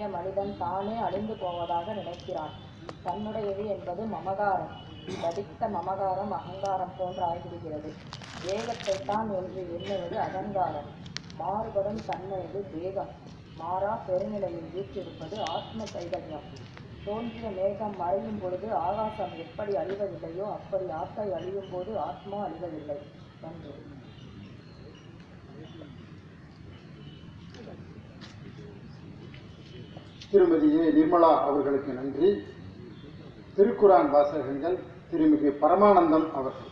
எண்ணிய மனிதன் தானே அழிந்து போவதாக நினைக்கிறான் தன்னுடையது என்பது மமகாரம் தடித்த மமகாரம் அகங்காரம் போன்று ஆகிவிடுகிறது வேகத்தைத்தான் என்று எண்ணுவது அகங்காரம் மாறுபடும் தன்மையது வேகம் மாறா பெருநிலையில் வீற்றிருப்பது ஆத்ம கைதல்யம் தோன்றிய மேகம் மறையும் பொழுது ஆகாசம் எப்படி அழிவதில்லையோ அப்படி ஆத்மை அழியும் போது ஆத்மா அழிவதில்லை நன்றி திருமதி ஏ நிர்மலா அவர்களுக்கு நன்றி திருக்குரான் வாசகங்கள் திருமிகு பரமானந்தம் அவர்கள்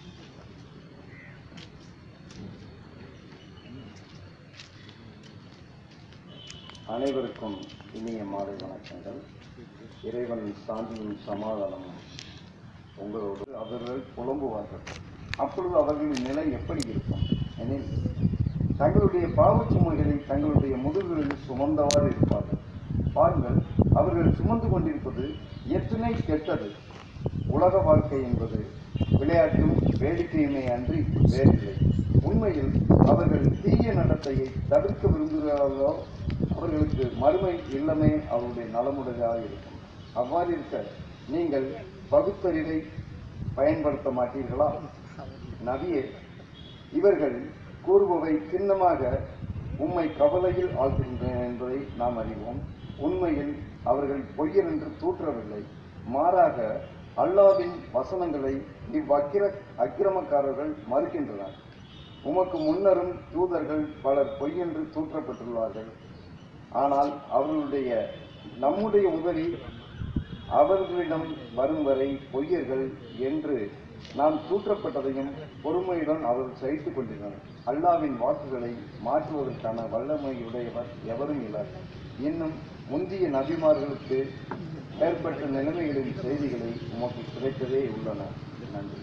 அனைவருக்கும் இனிய மாலை வணக்கங்கள் இறைவனின் சாந்தியும் சமாதானமும் உங்களோடு அவர்கள் புலம்புவார்கள் அப்பொழுது அவர்களின் நிலை எப்படி இருக்கும் எனில் தங்களுடைய பாவச் சுமைகளை தங்களுடைய முதுகுகளில் சுமந்தவாறு இருப்பார்கள் பாருங்கள் அவர்கள் சுமந்து கொண்டிருப்பது எத்தனை கெட்டது உலக வாழ்க்கை என்பது விளையாட்டும் வேடிக்கையுமே அன்றி வேறில்லை உண்மையில் அவர்கள் தீய நடத்தையை தவிர்க்க விரும்புகிறார்களோ அவர்களுக்கு மறுமை இல்லமே அவருடைய நலமுடையதாக இருக்கும் அவ்வாறு இருக்க நீங்கள் பகுத்தறிவை பயன்படுத்த மாட்டீர்களா நபியே இவர்கள் கூறுபவை சின்னமாக உம்மை கவலையில் ஆழ்த்துகின்றன என்பதை நாம் அறிவோம் உண்மையில் அவர்கள் பொய்யர் என்று தூற்றவில்லை மாறாக அல்லாவின் வசனங்களை இவ்வக்கிர அக்கிரமக்காரர்கள் மறுக்கின்றனர் உமக்கு முன்னரும் தூதர்கள் பலர் பொய்யென்று தூற்றப்பட்டுள்ளார்கள் ஆனால் அவர்களுடைய நம்முடைய உதவி அவர்களிடம் வரும் வரை பொய்யர்கள் என்று நாம் தூற்றப்பட்டதையும் பொறுமையுடன் அவர்கள் சகித்துக் கொண்டிருந்தனர் அல்லாவின் வாக்குகளை மாற்றுவதற்கான வல்லமையுடையவர் எவரும் இல்லை இன்னும் முந்திய நபிமார்களுக்கு ஏற்பட்ட நிலைமைகளின் செய்திகளை உமக்கு கிடைத்ததே உள்ளன நன்றி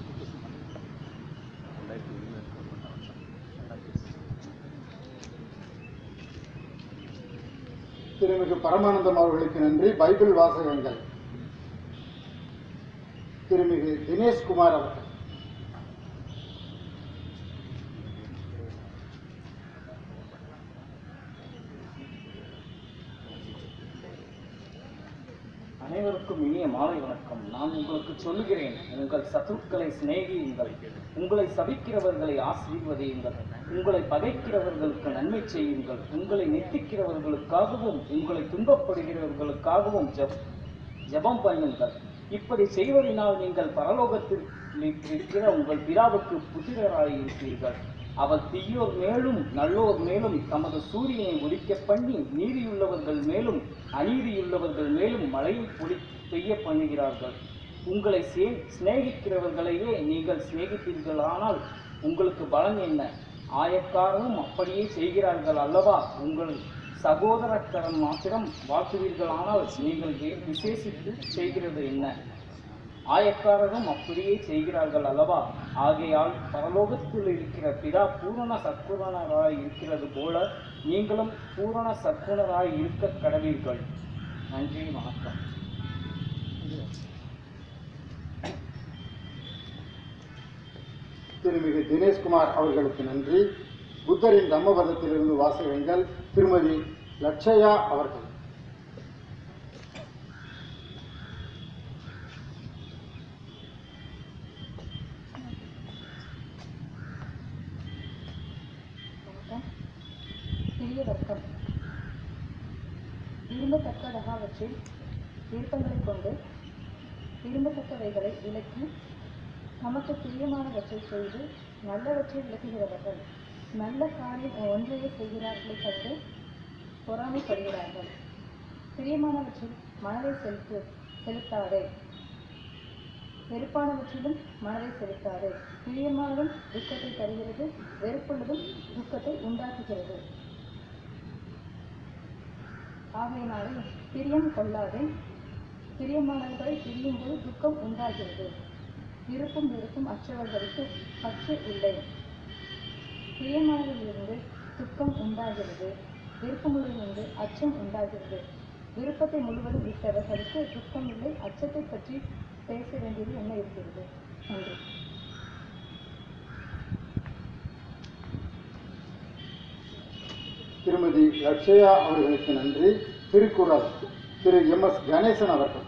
திருமிகு பரமானந்தம் அவர்களுக்கு நன்றி பைபிள் வாசகங்கள் திருமிகு தினேஷ்குமார் அவர்கள் அனைவருக்கும் இனிய மாலை வணக்கம் நான் உங்களுக்கு சொல்லுகிறேன் உங்கள் சத்துருக்களை சிநேகியுங்கள் உங்களை சபிக்கிறவர்களை ஆசீர்வதியுங்கள் உங்களை பகைக்கிறவர்களுக்கு நன்மை செய்யுங்கள் உங்களை நெத்திக்கிறவர்களுக்காகவும் உங்களை துன்பப்படுகிறவர்களுக்காகவும் ஜெப ஜெபம் பண்ணுங்கள் இப்படி செய்வதனால் நீங்கள் பரலோகத்தில் இருக்கிற உங்கள் பிதாவுக்கு புத்திரராய் இருப்பீர்கள் அவர் தீயோர் மேலும் நல்லோர் மேலும் தமது சூரியனை ஒலிக்க பண்ணி நீதியுள்ளவர்கள் மேலும் அநீதியுள்ளவர்கள் மேலும் மழையை பொழி பெய்ய பண்ணுகிறார்கள் உங்களை சே சிநேகிக்கிறவர்களையே நீங்கள் சிநேகித்தீர்களானால் உங்களுக்கு பலன் என்ன ஆயக்காரரும் அப்படியே செய்கிறார்கள் அல்லவா உங்கள் சகோதரக்கரம் மாத்திரம் வாழ்த்துவீர்களானால் நீங்கள் வே- விசேஷித்து செய்கிறது என்ன ஆயக்காரரும் அப்படியே செய்கிறார்கள் அல்லவா ஆகையால் பரலோகத்தில் இருக்கிற பிதா பூரண சத்குணராய் இருக்கிறது போல நீங்களும் பூரண சத்குணராய் இருக்க கடவீர்கள் நன்றி வணக்கம் திருமிகு தினேஷ்குமார் அவர்களுக்கு நன்றி புத்தரின் தம்மபதத்திலிருந்து வாசகங்கள் திருமதி லட்சயா அவர்கள் வணக்கம் சிறிய வர்க்கம் விரும்பத்தக்கதகாவற்றில் விருப்பங்களைக் கொண்டு விரும்பத்தக்கவைகளை விலக்கி நமக்கு பிரியமானவற்றை செய்து நல்லவற்றை விலக்குகிறவர்கள் நல்ல காரியம் ஒன்றையே செய்கிறார்களே கண்டு பொறாமைப்படுகிறார்கள் பிரியமானவற்றில் மனதை செலுத்து செலுத்தாதே வெறுப்பானவற்றிலும் மனதை செலுத்தாதே பிரியமானதும் துக்கத்தை தருகிறது வெறுப்புள்ளதும் துக்கத்தை உண்டாக்குகிறது ஆகையினாலே பிரியம் கொள்ளாதே பிரியமானவர்களை பிரியும்போது துக்கம் உண்டாகிறது விருப்பும் வெறுப்பும் அற்றவர்களுக்கு பற்று இல்லை பிரியமானதிலிருந்து துக்கம் உண்டாகிறது விருப்பமுள்ளிலிருந்து அச்சம் உண்டாகிறது விருப்பத்தை முழுவதும் விட்டவர்களுக்கு துக்கம் இல்லை அச்சத்தை பற்றி பேச வேண்டியது என்ன இருக்கிறது நன்றி திருமதி லட்சயா அவர்களுக்கு நன்றி திருக்குறள் திரு எம் எஸ் கணேசன் அவர்கள்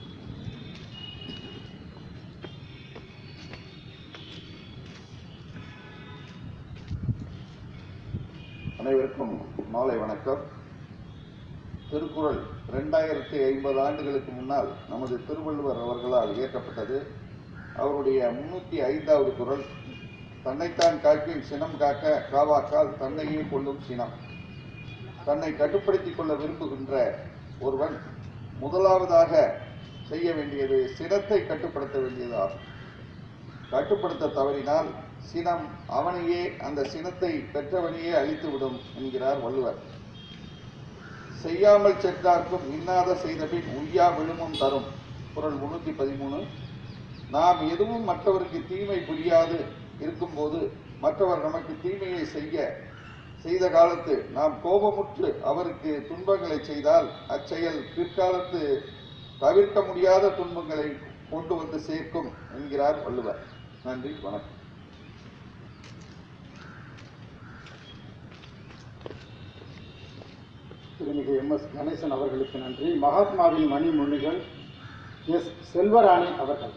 அனைவருக்கும் மாலை வணக்கம் திருக்குறள் ரெண்டாயிரத்தி ஐம்பது ஆண்டுகளுக்கு முன்னால் நமது திருவள்ளுவர் அவர்களால் இயற்றப்பட்டது அவருடைய முன்னூற்றி ஐந்தாவது குறள் தன்னைத்தான் காக்கின் சினம் காக்க காவாக்கால் தன்னையே கொள்ளும் சினம் தன்னை கட்டுப்படுத்திக் கொள்ள விரும்புகின்ற ஒருவன் முதலாவதாக செய்ய வேண்டியது சினத்தை கட்டுப்படுத்த வேண்டியதாகும் கட்டுப்படுத்த தவறினால் சினம் அவனையே அந்த சினத்தை பெற்றவனையே அழித்துவிடும் என்கிறார் வள்ளுவர் செய்யாமல் சென்றார்க்கும் இன்னாத செய்தபின் உய்யா விழுமும் தரும் குரல் முன்னூத்தி பதிமூணு நாம் எதுவும் மற்றவருக்கு தீமை புரியாது இருக்கும்போது மற்றவர் நமக்கு தீமையை செய்ய செய்த காலத்து நாம் கோபமுற்று அவருக்கு துன்பங்களை செய்தால் அச்செயல் பிற்காலத்து தவிர்க்க முடியாத துன்பங்களை கொண்டு வந்து சேர்க்கும் என்கிறார் வள்ளுவர் நன்றி வணக்கம் திருமிகு எம் எஸ் கணேசன் அவர்களுக்கு நன்றி மகாத்மாவின் மணிமொழிகள் எஸ் செல்வராணி அவர்கள்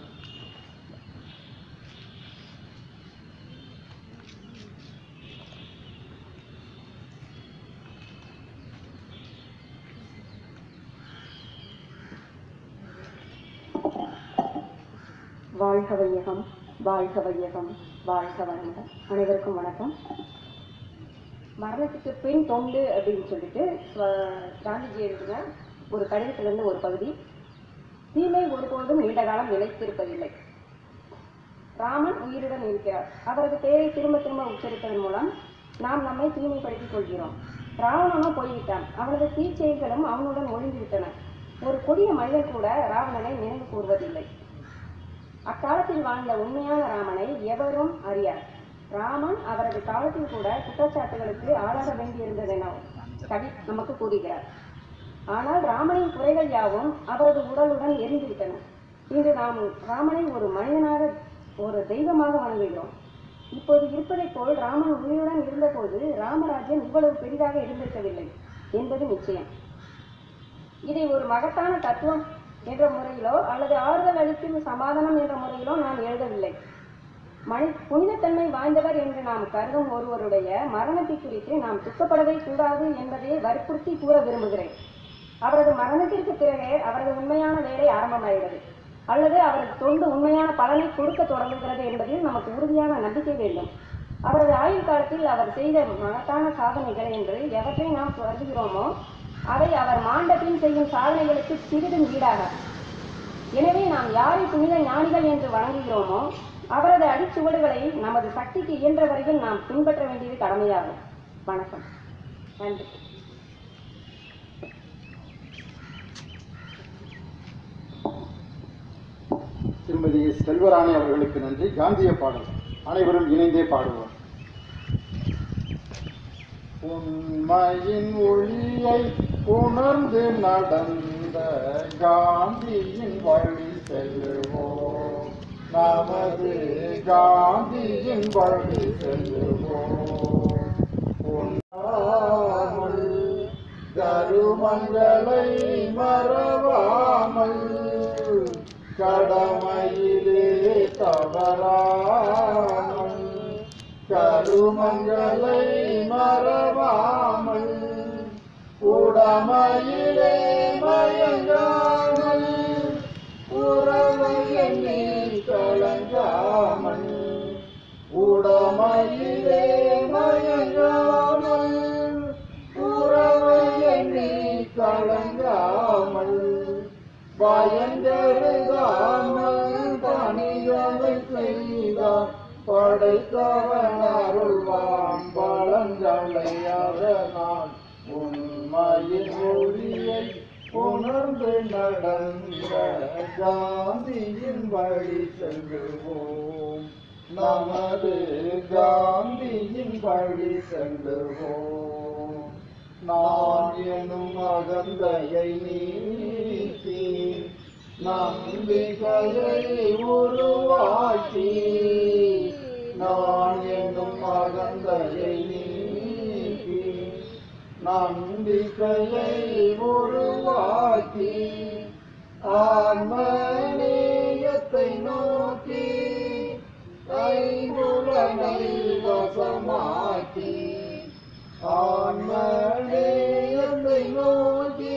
வாழ்க வையகம் வாழ்க வையகம் வாழ்க வளமுடன் அனைவருக்கும் வணக்கம் மரணத்துக்கு பின் தொண்டு அப்படின்னு சொல்லிட்டு ஸ்வ- காந்திஜி எழுதின ஒரு கடிதத்திலிருந்து ஒரு பகுதி தீமை ஒருபோதும் நீண்ட காலம் நிலைத்திருப்பதில்லை ராமன் உயிருடன் இருக்கிறார் அவரது பெயரை திரும்ப திரும்ப உச்சரிப்பதன் மூலம் நாம் நம்மை தூய்மைப்படுத்திக் கொள்கிறோம் ராவணனும் போய்விட்டான் அவனது தீச்செயல்களும் அவனுடன் ஒழிந்துவிட்டன ஒரு கொடிய மனிதன் கூட ராவணனை நினைவு கூறுவதில்லை அக்காலத்தில் வாழ்ந்த உண்மையான ராமனை எவரும் அறியார் ராமன் அவரது காலத்தில் கூட குற்றச்சாட்டுகளுக்கு ஆளாக வேண்டியிருந்ததென கவி நமக்கு கூறுகிறார் ஆனால் ராமனின் குறைகள் யாவும் அவரது உடலுடன் எரிந்துவிட்டன இன்று நாம் ராமனை ஒரு மனிதனாக ஒரு தெய்வமாக வணங்குகிறோம் இப்போது இருப்பதைப் போல் ராமன் உயிருடன் இருந்தபோது ராமராஜ்யம் இவ்வளவு பெரிதாக இருந்திருக்கவில்லை என்பது நிச்சயம் இதை ஒரு மகத்தான தத்துவம் என்ற முறையிலோ அல்லது ஆறுதல் அளிக்கும் சமாதானம் என்ற முறையிலோ நான் எழுதவில்லை மனி புனிதத்தன்மை வாய்ந்தவர் என்று நாம் கருதும் ஒருவருடைய மரணத்தை குறித்து நாம் துக்கப்படவே கூடாது என்பதை வற்புறுத்தி கூற விரும்புகிறேன் அவரது மரணத்திற்கு பிறகே அவரது உண்மையான வேலை ஆரம்பமாகிறது அல்லது அவரது தொண்டு உண்மையான பலனை கொடுக்க தொடங்குகிறது என்பதில் நமக்கு உறுதியான நம்பிக்கை வேண்டும் அவரது ஆயுள் காலத்தில் அவர் செய்த மகத்தான சாதனைகள் என்று எவற்றை நாம் கருதுகிறோமோ அவை அவர் மாண்ட பின் செய்யும் சாதனைகளுக்கு சிறிதும் ஈடாக எனவே நாம் யாரை புனித ஞானிகள் என்று வணங்குகிறோமோ அவரது அடிச்சுவடுகளை நமது சக்திக்கு இயன்ற வரையில் நாம் பின்பற்ற வேண்டியது கடமையாகும் வணக்கம் நன்றி திருமதி செல்வராணி அவர்களுக்கு நன்றி காந்திய பாடல் அனைவரும் இணைந்தே பாடுவோம் உண்மையின் ஒளியை உணர்ந்து நடந்த காந்தியின் வழி செல்லுவோம் நமது காந்தியின் வழி செல்லுவோம் உண்ணாமல் கருமங்களை மறவாமல் கடமையிலே தவறாமல் கருமங்களை மறவாமல் உடமையிலே மயங்காமல் உறவை எண்ணி கலங்காமல் உடமையிலே மயங்காமல் உறவை எண்ணி கலங்காமல் பயங்கருகாமல் பணிகளை செய்தார் படைத்தவன் அருள்வான் பலங்களை அதனால் உண்மையின் மொழியை உணர்ந்து நடந்த காந்தியின் வழி செல்லுவோம் நமது காந்தியின் வழி செல்லுவோம் நான் எனும் அகந்தையை நீக்கி நம்பிக்கையை உருவாக்கி நான் என்னும் அகந்தையை நீக்கி நம்பிக்கையை உருவாக்கி ஆன்மநேயத்தை நோக்கி ஐங்குலனை வசமாக்கி ஆன்மநேயத்தை நோக்கி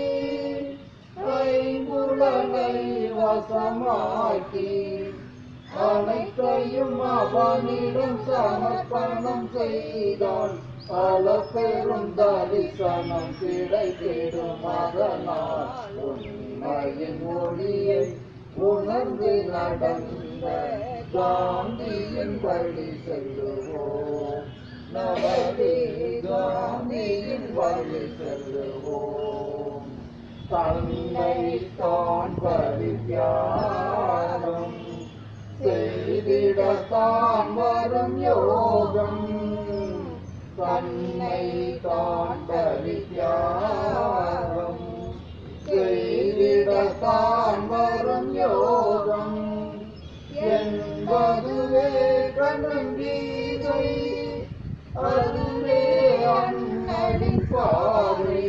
ஐங்குலனை வசமாக்கி அனைத்தையும் அவனிடம் சமர்ப்பணம் செய்தால் பல பெரும் தரிசனம் கிடைத்திடும் அதனால் உண்மையின் மொழியை உணர்ந்து நடந்த காந்தியின் வழி செல்லுவோம் நமது காந்தியின் வழி செல்லுவோம் தன்னை தான் பரித்தியாகம் செய்திடத்தான் வரும் யோகம் தன்னை தான் பரித்தியாகம் செய்திடத்தான் வரும் யோகம் என்பதுவே கண்ணன் கீதை அதுவே அண்ணனின் பாதை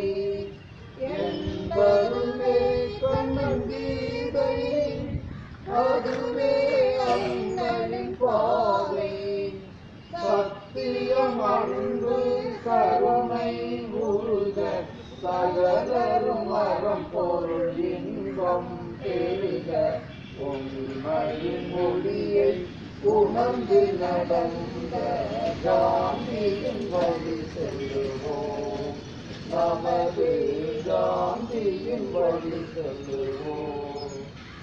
என்பதுவே கண்ணன் கீதை அதுவே அண்ணனின் பாதை சத்தியம் அன்பு கருணை உருக சகலரும் மரம் பொருள் இன்பம் பெருக உண்மையின் மொழியை உணர்ந்து நடந்த காந்தியின் வழி செல்லுவோம் நமது காந்தியின் வழி செல்லுவோம்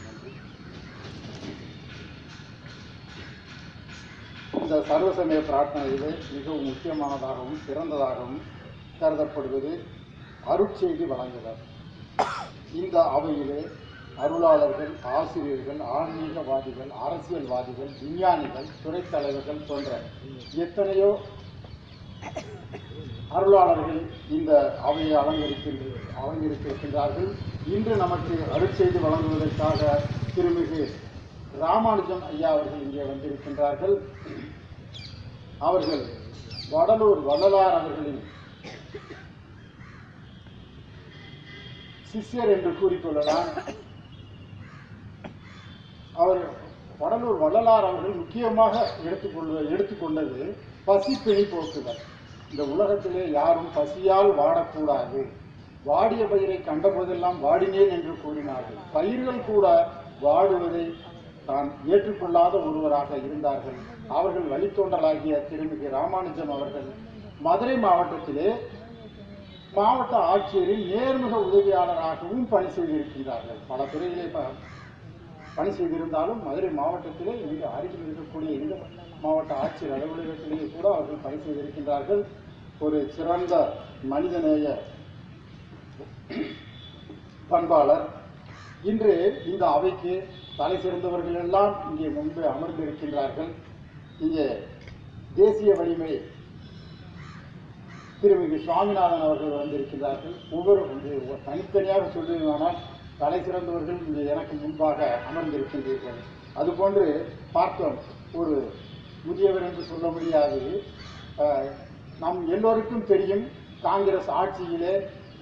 இந்த சர்வசமய பிரார்த்தனையிலே மிகவும் முக்கியமானதாகவும் சிறந்ததாகவும் கருதப்படுவது அருட்செய்தி வழங்குதல் இந்த அவையிலே அருளாளர்கள் ஆசிரியர்கள் ஆன்மீகவாதிகள் அரசியல்வாதிகள் விஞ்ஞானிகள் துறைத் தலைவர்கள் போன்ற எத்தனையோ அருளாளர்கள் இந்த அவையை அலங்கரிக்கின்ற அலங்கரித்திருக்கின்றார்கள் இன்று நமக்கு அருட்செய்தி வழங்குவதற்காக திருமிகு ராமானுஜம் ஐயா அவர்கள் இங்கே வந்திருக்கின்றார்கள் அவர்கள் வடலூர் வள்ளலார் அவர்களின் சிஷ்யர் என்று கூறிக்கொள்ளலாம் அவர் வடலூர் வள்ளலார் அவர்கள் முக்கியமாக எடுத்துக்கொள்ள எடுத்துக்கொண்டது பசி பிணி போக்குதல் இந்த உலகத்திலே யாரும் பசியால் வாடக்கூடாது வாடிய பயிரை கண்டபோதெல்லாம் வாடினேன் என்று கூறினார்கள் பயிர்கள் கூட வாடுவதை தான் ஏற்றுக்கொள்ளாத ஒருவராக இருந்தார்கள் அவர்கள் வழித்தோன்றலாகிய திருமிகு ராமானுஜம் அவர்கள் மதுரை மாவட்டத்திலே மாவட்ட ஆட்சியரின் நேர்முக உதவியாளராகவும் பணி செய்திருக்கின்றார்கள் பல துறையிலே ப- பணி செய்திருந்தாலும் மதுரை மாவட்டத்திலே இங்கு அருகில் இருக்கக்கூடிய இந்த மாவட்ட ஆட்சியர் அலுவலகத்திலேயே கூட அவர்கள் பணி செய்திருக்கின்றார்கள் ஒரு சிறந்த மனிதநேய பண்பாளர் இன்று இந்த அவைக்கு தலை சிறந்தவர்கள் எல்லாம் இங்கே முன்பு அமர்ந்திருக்கின்றார்கள் இங்கே தேசிய வலிமை திருமிகு சுவாமிநாதன் அவர்கள் வந்திருக்கிறார்கள் ஒவ்வொரு வந்து ஒரு தனித்தனியாக சொல்லுவதானால் தலை சிறந்தவர்கள் இங்கே எனக்கு முன்பாக அமர்ந்திருக்கின்றீர்கள் அதுபோன்று பார்த்தோம் ஒரு முதியவர் என்று சொல்ல முடியாது அஹ், நம் எல்லோருக்கும் தெரியும் காங்கிரஸ் ஆட்சியிலே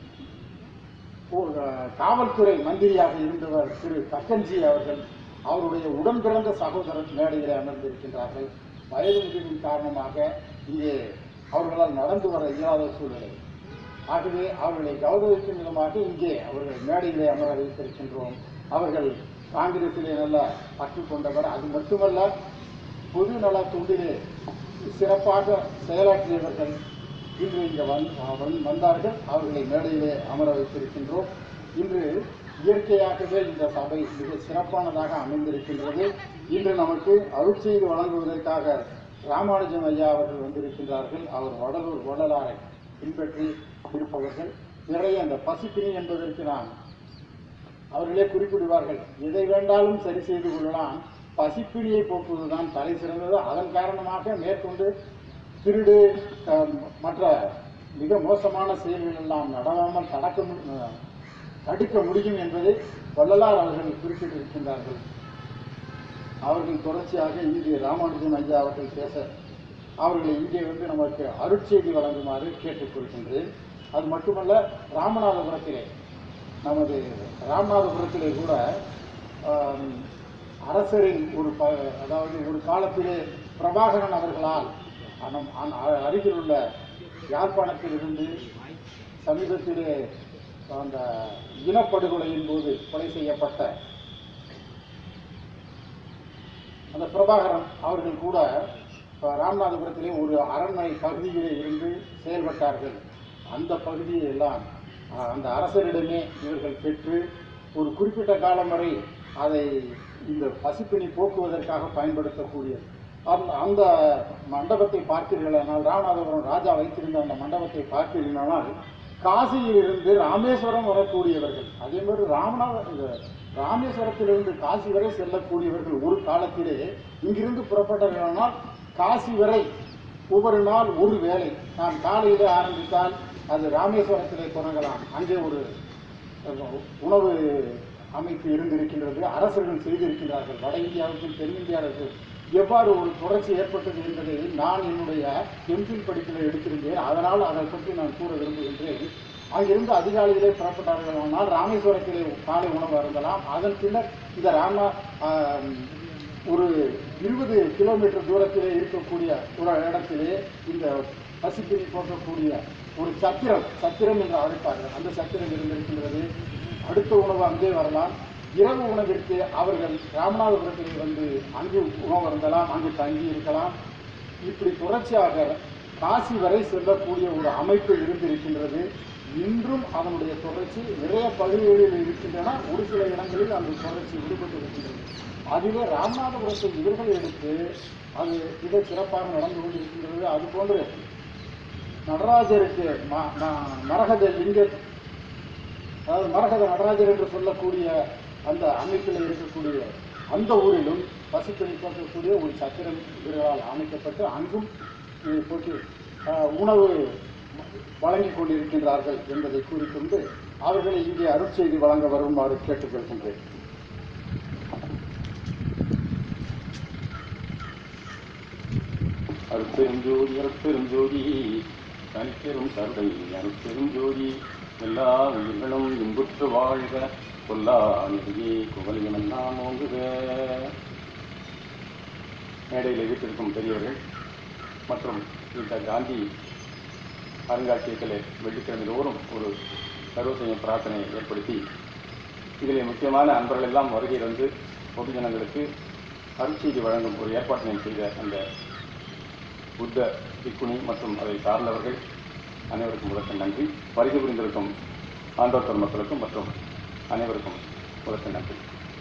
ஒரு, அஹ், காவல்துறை மந்திரியாக இருந்தவர் திரு கக்கன்ஜி அவர்கள் அவருடைய உடன் பிறந்த சகோதரர் மேடையில் அமர்ந்திருக்கின்றார்கள் வயது முதிர்வின் காரணமாக இங்கே அவர்களால் நடந்து வர இயலாத சூழ்நிலை ஆகவே அவர்களை கௌரவிக்கும் விதமாக இங்கே அவர்கள் மேடையிலே அமர வைத்திருக்கின்றோம் அவர்கள் காங்கிரசிலே நல்ல பற்று கொண்டவர் அது மட்டுமல்ல பொது நல தொண்டிலே சிறப்பாக செயலாற்றியவர்கள் இன்று இங்கே வந்- வந்- வந்தார்கள் அவர்களை மேடையிலே அமர வைத்திருக்கின்றோம் இன்று இயற்கையாகவே இந்த சபை மிக சிறப்பானதாக அமைந்திருக்கின்றது இன்று நமக்கு அருட்செய்து வழங்குவதற்காக ராமானுஜம் ஐயா அவர்கள் வந்திருக்கின்றார்கள் அவர் வடலூர் வள்ளலாரை பின்பற்றி இருப்பவர்கள் நிறைய அந்த பசிப்பினி என்பதற்கு நான் அவர்களே குறிப்பிடுவார்கள் எதை வேண்டாலும் சரி செய்து கொள்ளலாம் பசிப்பிணியை போக்குவதுதான் தலை சிறந்தது அதன் காரணமாக மேற்கொண்டு திருடு அஹ், மற்ற மிக மோசமான செயல்கள் எல்லாம் நடவாமல் தடக்க மு- அஹ், தடுக்க முடியும் என்பதை வள்ளலார் அவர்கள் குறிப்பிட்டிருக்கின்றார்கள் அவர்கள் தொடர்ச்சியாக இங்கே ராமானுஜன் ஐயா அவர்கள் பேச அவர்களை இங்கே வந்து நமக்கு அருட்செய்தி வழங்குமாறு கேட்டுக்கொள்கின்றேன் அது மட்டுமல்ல ராமநாதபுரத்திலே நமது ராமநாதபுரத்திலே கூட ஆம், அரசரின் ஒரு ப அதாவது ஒரு காலத்திலே பிரபாகரன் அவர்களால் அனம்- அன்- அ- அருகிலுள்ள யாழ்ப்பாணத்தில் இருந்து சமீபத்திலே அந்த இனப்படுகொலையின் போது கொலை செய்யப்பட்ட அந்த பிரபாகரன் அவர்கள் கூட அஹ், ராமநாதபுரத்திலே ஒரு அரண்மனை பகுதியிலே இருந்து செயல்பட்டார்கள் அந்த பகுதியை எல்லாம் அஹ், அந்த அரசரிடமே இவர்கள் பெற்று ஒரு குறிப்பிட்ட காலம் வரை அதை இந்த பசிப்பினி போக்குவதற்காக பயன்படுத்தக்கூடிய அந்த அந்த மண்டபத்தை பார்த்தீர்களானால் ராமநாதபுரம் ராஜா வைத்திருந்த அந்த மண்டபத்தை பார்த்தீர்களானால் காசியிலிருந்து ராமேஸ்வரம் வரக்கூடியவர்கள் அதே மாதிரி ராமநாத இந்த ராமேஸ்வரத்திலிருந்து காசி வரை செல்லக்கூடியவர்கள் ஒரு காலத்திலே இங்கிருந்து புறப்பட்டார்களானால் காசி வரை ஒவ்வொரு நாள் ஒரு வேளை நான் காலையிலே ஆரம்பித்தால் அது ராமேஸ்வரத்திலே தொடங்கலாம் அங்கே ஒரு அஹ், உணவு அமைப்பு இருந்திருக்கின்றது அரசர்கள் செய்திருக்கிறார்கள் வட இந்தியாவுக்கும் தென்னிந்தியாவுக்கும் எவ்வாறு ஒரு தொடர்ச்சி ஏற்பட்டது என்பதை நான் என்னுடைய எம்பில் படிப்பில் எடுத்திருந்தேன் அதனால் அதை பற்றி நான் கூற விரும்புகின்றேன் அங்கிருந்து அதிகாலையிலே புறப்பட்டார்கள் ஆனால் ராமேஸ்வரத்திலே காலை உணவு அருந்தலாம் அதன் பின்னர் இந்த ராம ஆஹ், ஒரு இருபது கிலோமீட்டர் தூரத்திலே இருக்கக்கூடிய ஒரு இடத்திலே இந்த பசிப்பினி போக்கக்கூடிய ஒரு சத்திரம் சத்திரம் என்று அழைப்பார்கள் அந்த சத்திரம் இருந்திருக்கின்றது அடுத்த உணவு அங்கே வரலாம் இரவு உணவிற்கு அவர்கள் ராமநாதபுரத்திலே வந்து அங்கு உணவு அருந்தலாம் அங்கு தங்கி இருக்கலாம் இப்படி தொடர்ச்சியாக காசி வரை செல்லக்கூடிய ஒரு அமைப்பு இருந்திருக்கின்றது இன்றும் அதனுடைய தொடர்ச்சி நிறைய பகுதிகளில் இருக்கின்றன ஒரு சில இடங்களில் அந்த தொடர்ச்சி விடுபட்டு இருக்கின்றது அதிலே ராமநாதபுரத்தை இவர்கள் எடுத்து அது மிக சிறப்பாக நடந்து கொண்டிருக்கின்றது அதுபோன்று நடராஜருக்கு ம- ம- மரகத லிங்க அதாவது மரகத நடராஜர் என்று சொல்லக்கூடிய அந்த அமைப்பில் இருக்கக்கூடிய அந்த ஊரிலும் பசுக்களை போக்கக்கூடிய ஒரு சத்திரம் இவர்களால் அமைக்கப்பட்டு அங்கும் இதை போட்டு ஆஹ், உணவு வழங்கிக் கொண்டிருக்கின்றார்கள் என்பதை கூறிக்கொண்டு அவர்களை இங்கே அருட்செய்தி வழங்க வருமாறு கேட்டுக்கொள்கின்றேன் அருட்பெருஞ்சோதி அருட்பெருஞ்சோதி தனிப்பெரும் கருணை அருட்பெருஞ்சோதி எல்லா உயிர்களும் இன்புற்று வாழ்க கொல்லா நிதியே குவலியமெல்லாம் ஓங்குக மேடையில் வீட்டிற்கும் பெரியவர்கள் மற்றும் இந்த காந்தி அருங்காட்சியகத்திலே வெள்ளிக்கிழமை தோறும் ஒரு சர்வசைய பிரார்த்தனை ஏற்படுத்தி இதில் முக்கியமான அன்பர்கள் எல்லாம் வருகை வந்து பொதுஜனங்களுக்கு அருட்செய்தி வழங்கும் ஒரு ஏற்பாட்டினை செய்த அந்த புத்த பிக்குனி மற்றும் அதை சார்ந்தவர்கள் அனைவருக்கும் முதற்க நன்றி வருகை புரிந்திருக்கும் ஆண்டோர் பெருமக்களுக்கும் மற்றும் அனைவருக்கும் முதற்க நன்றி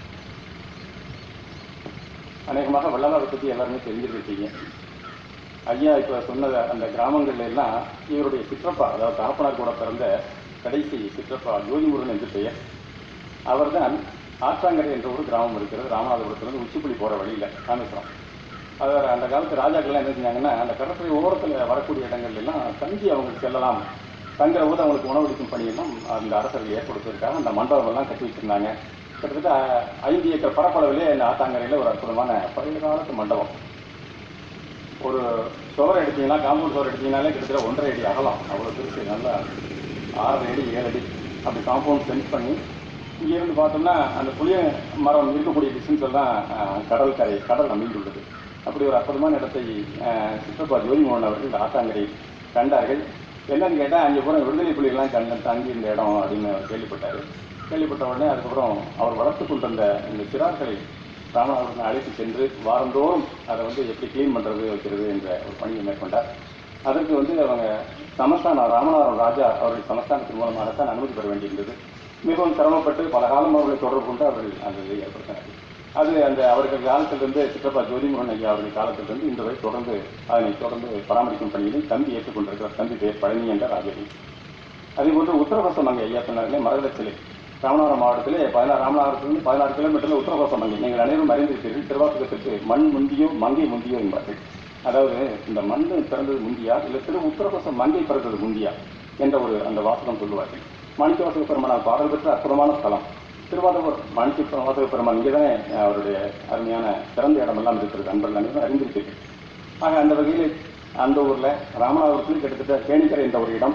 அநேகமாக வள்ளலாரை பற்றி எல்லாருமே தெரிஞ்சிருக்கீங்க ஐயா இப்போ சொன்ன அந்த கிராமங்கள்ல எல்லாம் இவருடைய சிற்றப்பா அதாவது தகப்பனார் கூட பிறந்த கடைசி சிற்றப்பா ஜோதிமுருகன் என்று பெயர் அவர்தான் ஆற்றாங்கரை என்ற ஒரு கிராமம் இருக்கிறது ராமநாதபுரத்துலேருந்து உச்சிப்புலி போகிற வழியில் ராமேஸ்வரம் அது அந்த காலத்து ராஜாக்கள்லாம் என்ன செஞ்சாங்கன்னா அந்த கடற்கரை ஓரத்தில் வரக்கூடிய இடங்கள்ல எல்லாம் தங்கி அவங்க செல்லலாம் தங்குற போது அவங்களுக்கு உணவளிக்கும் பணியெல்லாம் அந்த அரசர்கள் ஏற்படுத்துவதற்காக அந்த மண்டபம் எல்லாம் கட்டி வச்சிருந்தாங்க கிட்டத்தட்ட ஐந்து ஏக்கர் பரப்பளவிலே இந்த ஆத்தாங்கரையில் ஒரு அற்புதமான பழைய காலத்து மண்டபம் ஒரு சுவர் எடுத்தீங்கன்னா காம்பவுண்ட் சுவர் எடுத்தீங்கனாலே கிட்டத்தட்ட ஒன்றரை அடி அகலம் அவ்வளோ பெருசு நல்லா ஆறு அடி ஏழு அடி அப்படி காம்பவுண்ட் சென்ஸ் பண்ணி இங்கேருந்து பார்த்தோம்னா அந்த புளிய மரம் இருக்கக்கூடிய டிஸ்டன்ஸ் எல்லாம் அஹ், கடல் கரை கடல் அமைந்துள்ளது அப்படி ஒரு அற்புதமான இடத்தை அஹ், சித்தப்பா ஜோதிமோகன் அவர்கள் இந்த ஆத்தாங்கரை கண்டார்கள் என்னன்னு கேட்டால் அங்கே பூரா விடுதலை புலிகள்லாம் கண்டு தங்கி இந்த இடம் அப்படின்னு அவர் கேள்விப்பட்டார் கேள்விப்பட்ட உடனே அதுக்கப்புறம் அவர் வளர்த்து கொண்டிருந்த இந்த சிறார்களை ராமநாதபுரத்தை அழைத்து சென்று வாரந்தோறும் அதை வந்து எப்படி க்ளீன் பண்ணுறது வைக்கிறது என்ற ஒரு பணியை மேற்கொண்டார் அதற்கு வந்து அவங்க சமஸ்தானம் ராமநாதபுரம் ராஜா அவர்கள் சமஸ்தானத்தின் மூலமாகத்தான் அனுமதி பெற வேண்டியிருந்தது மிகவும் சிரமப்பட்டு பல காலம் அவர்களை தொடர்பு கொண்டு அவர்கள் அந்த இதை ஏற்படுத்தினார்கள் அது அந்த அவர்கள் காலத்திலிருந்து சிற்றப்பா ஜோதிமுருகன் ஐயா அவர்கள் காலத்திலிருந்து இந்த வரை தொடர்ந்து அதனை தொடர்ந்து பராமரிக்கும் பணியினை தம்பி ஏற்றுக்கொண்டிருக்கிறார் தம்பி பேர் பழனி என்ற ராஜவி அதே போன்று உத்தரகோசமங்கை ஐயா சொன்னார்களே மரகத சிலை ராமநாதபுரம் மாவட்டத்திலே பதினாறு ராமநாதபுரத்திலிருந்து பதினாறு கிலோமீட்டரில் உத்தரகோசமங்கை நீங்கள் அனைவரும் அறிந்திருப்பீர்கள் திருவாசகத்திற்கு மண் முந்தியோ மங்கை முந்தியோ என்பார்கள் அதாவது இந்த மண் பிறந்தது முந்தியா இல்லை திரு உத்தரகோசம் மங்கை பிறந்தது முந்தியா என்ற ஒரு அந்த வாசகம் சொல்லுவார்கள் மாணிக்கவாசக பெருமானால் பாடல் பெற்ற அற்புதமான ஸ்தலம் திருவாரூர் மாணிக்க வாசக பெருமான் இங்கே தானே அவருடைய அருமையான சிறந்த இடமெல்லாம் இருக்கிறது அன்பர்கள் அனைவரும் அறிந்திருப்பீர்கள் ஆக அந்த வகையில் அந்த ஊரில் ராமநாதபுரத்தில் கிட்டத்தட்ட தேனிக்கரை என்ற ஒரு இடம்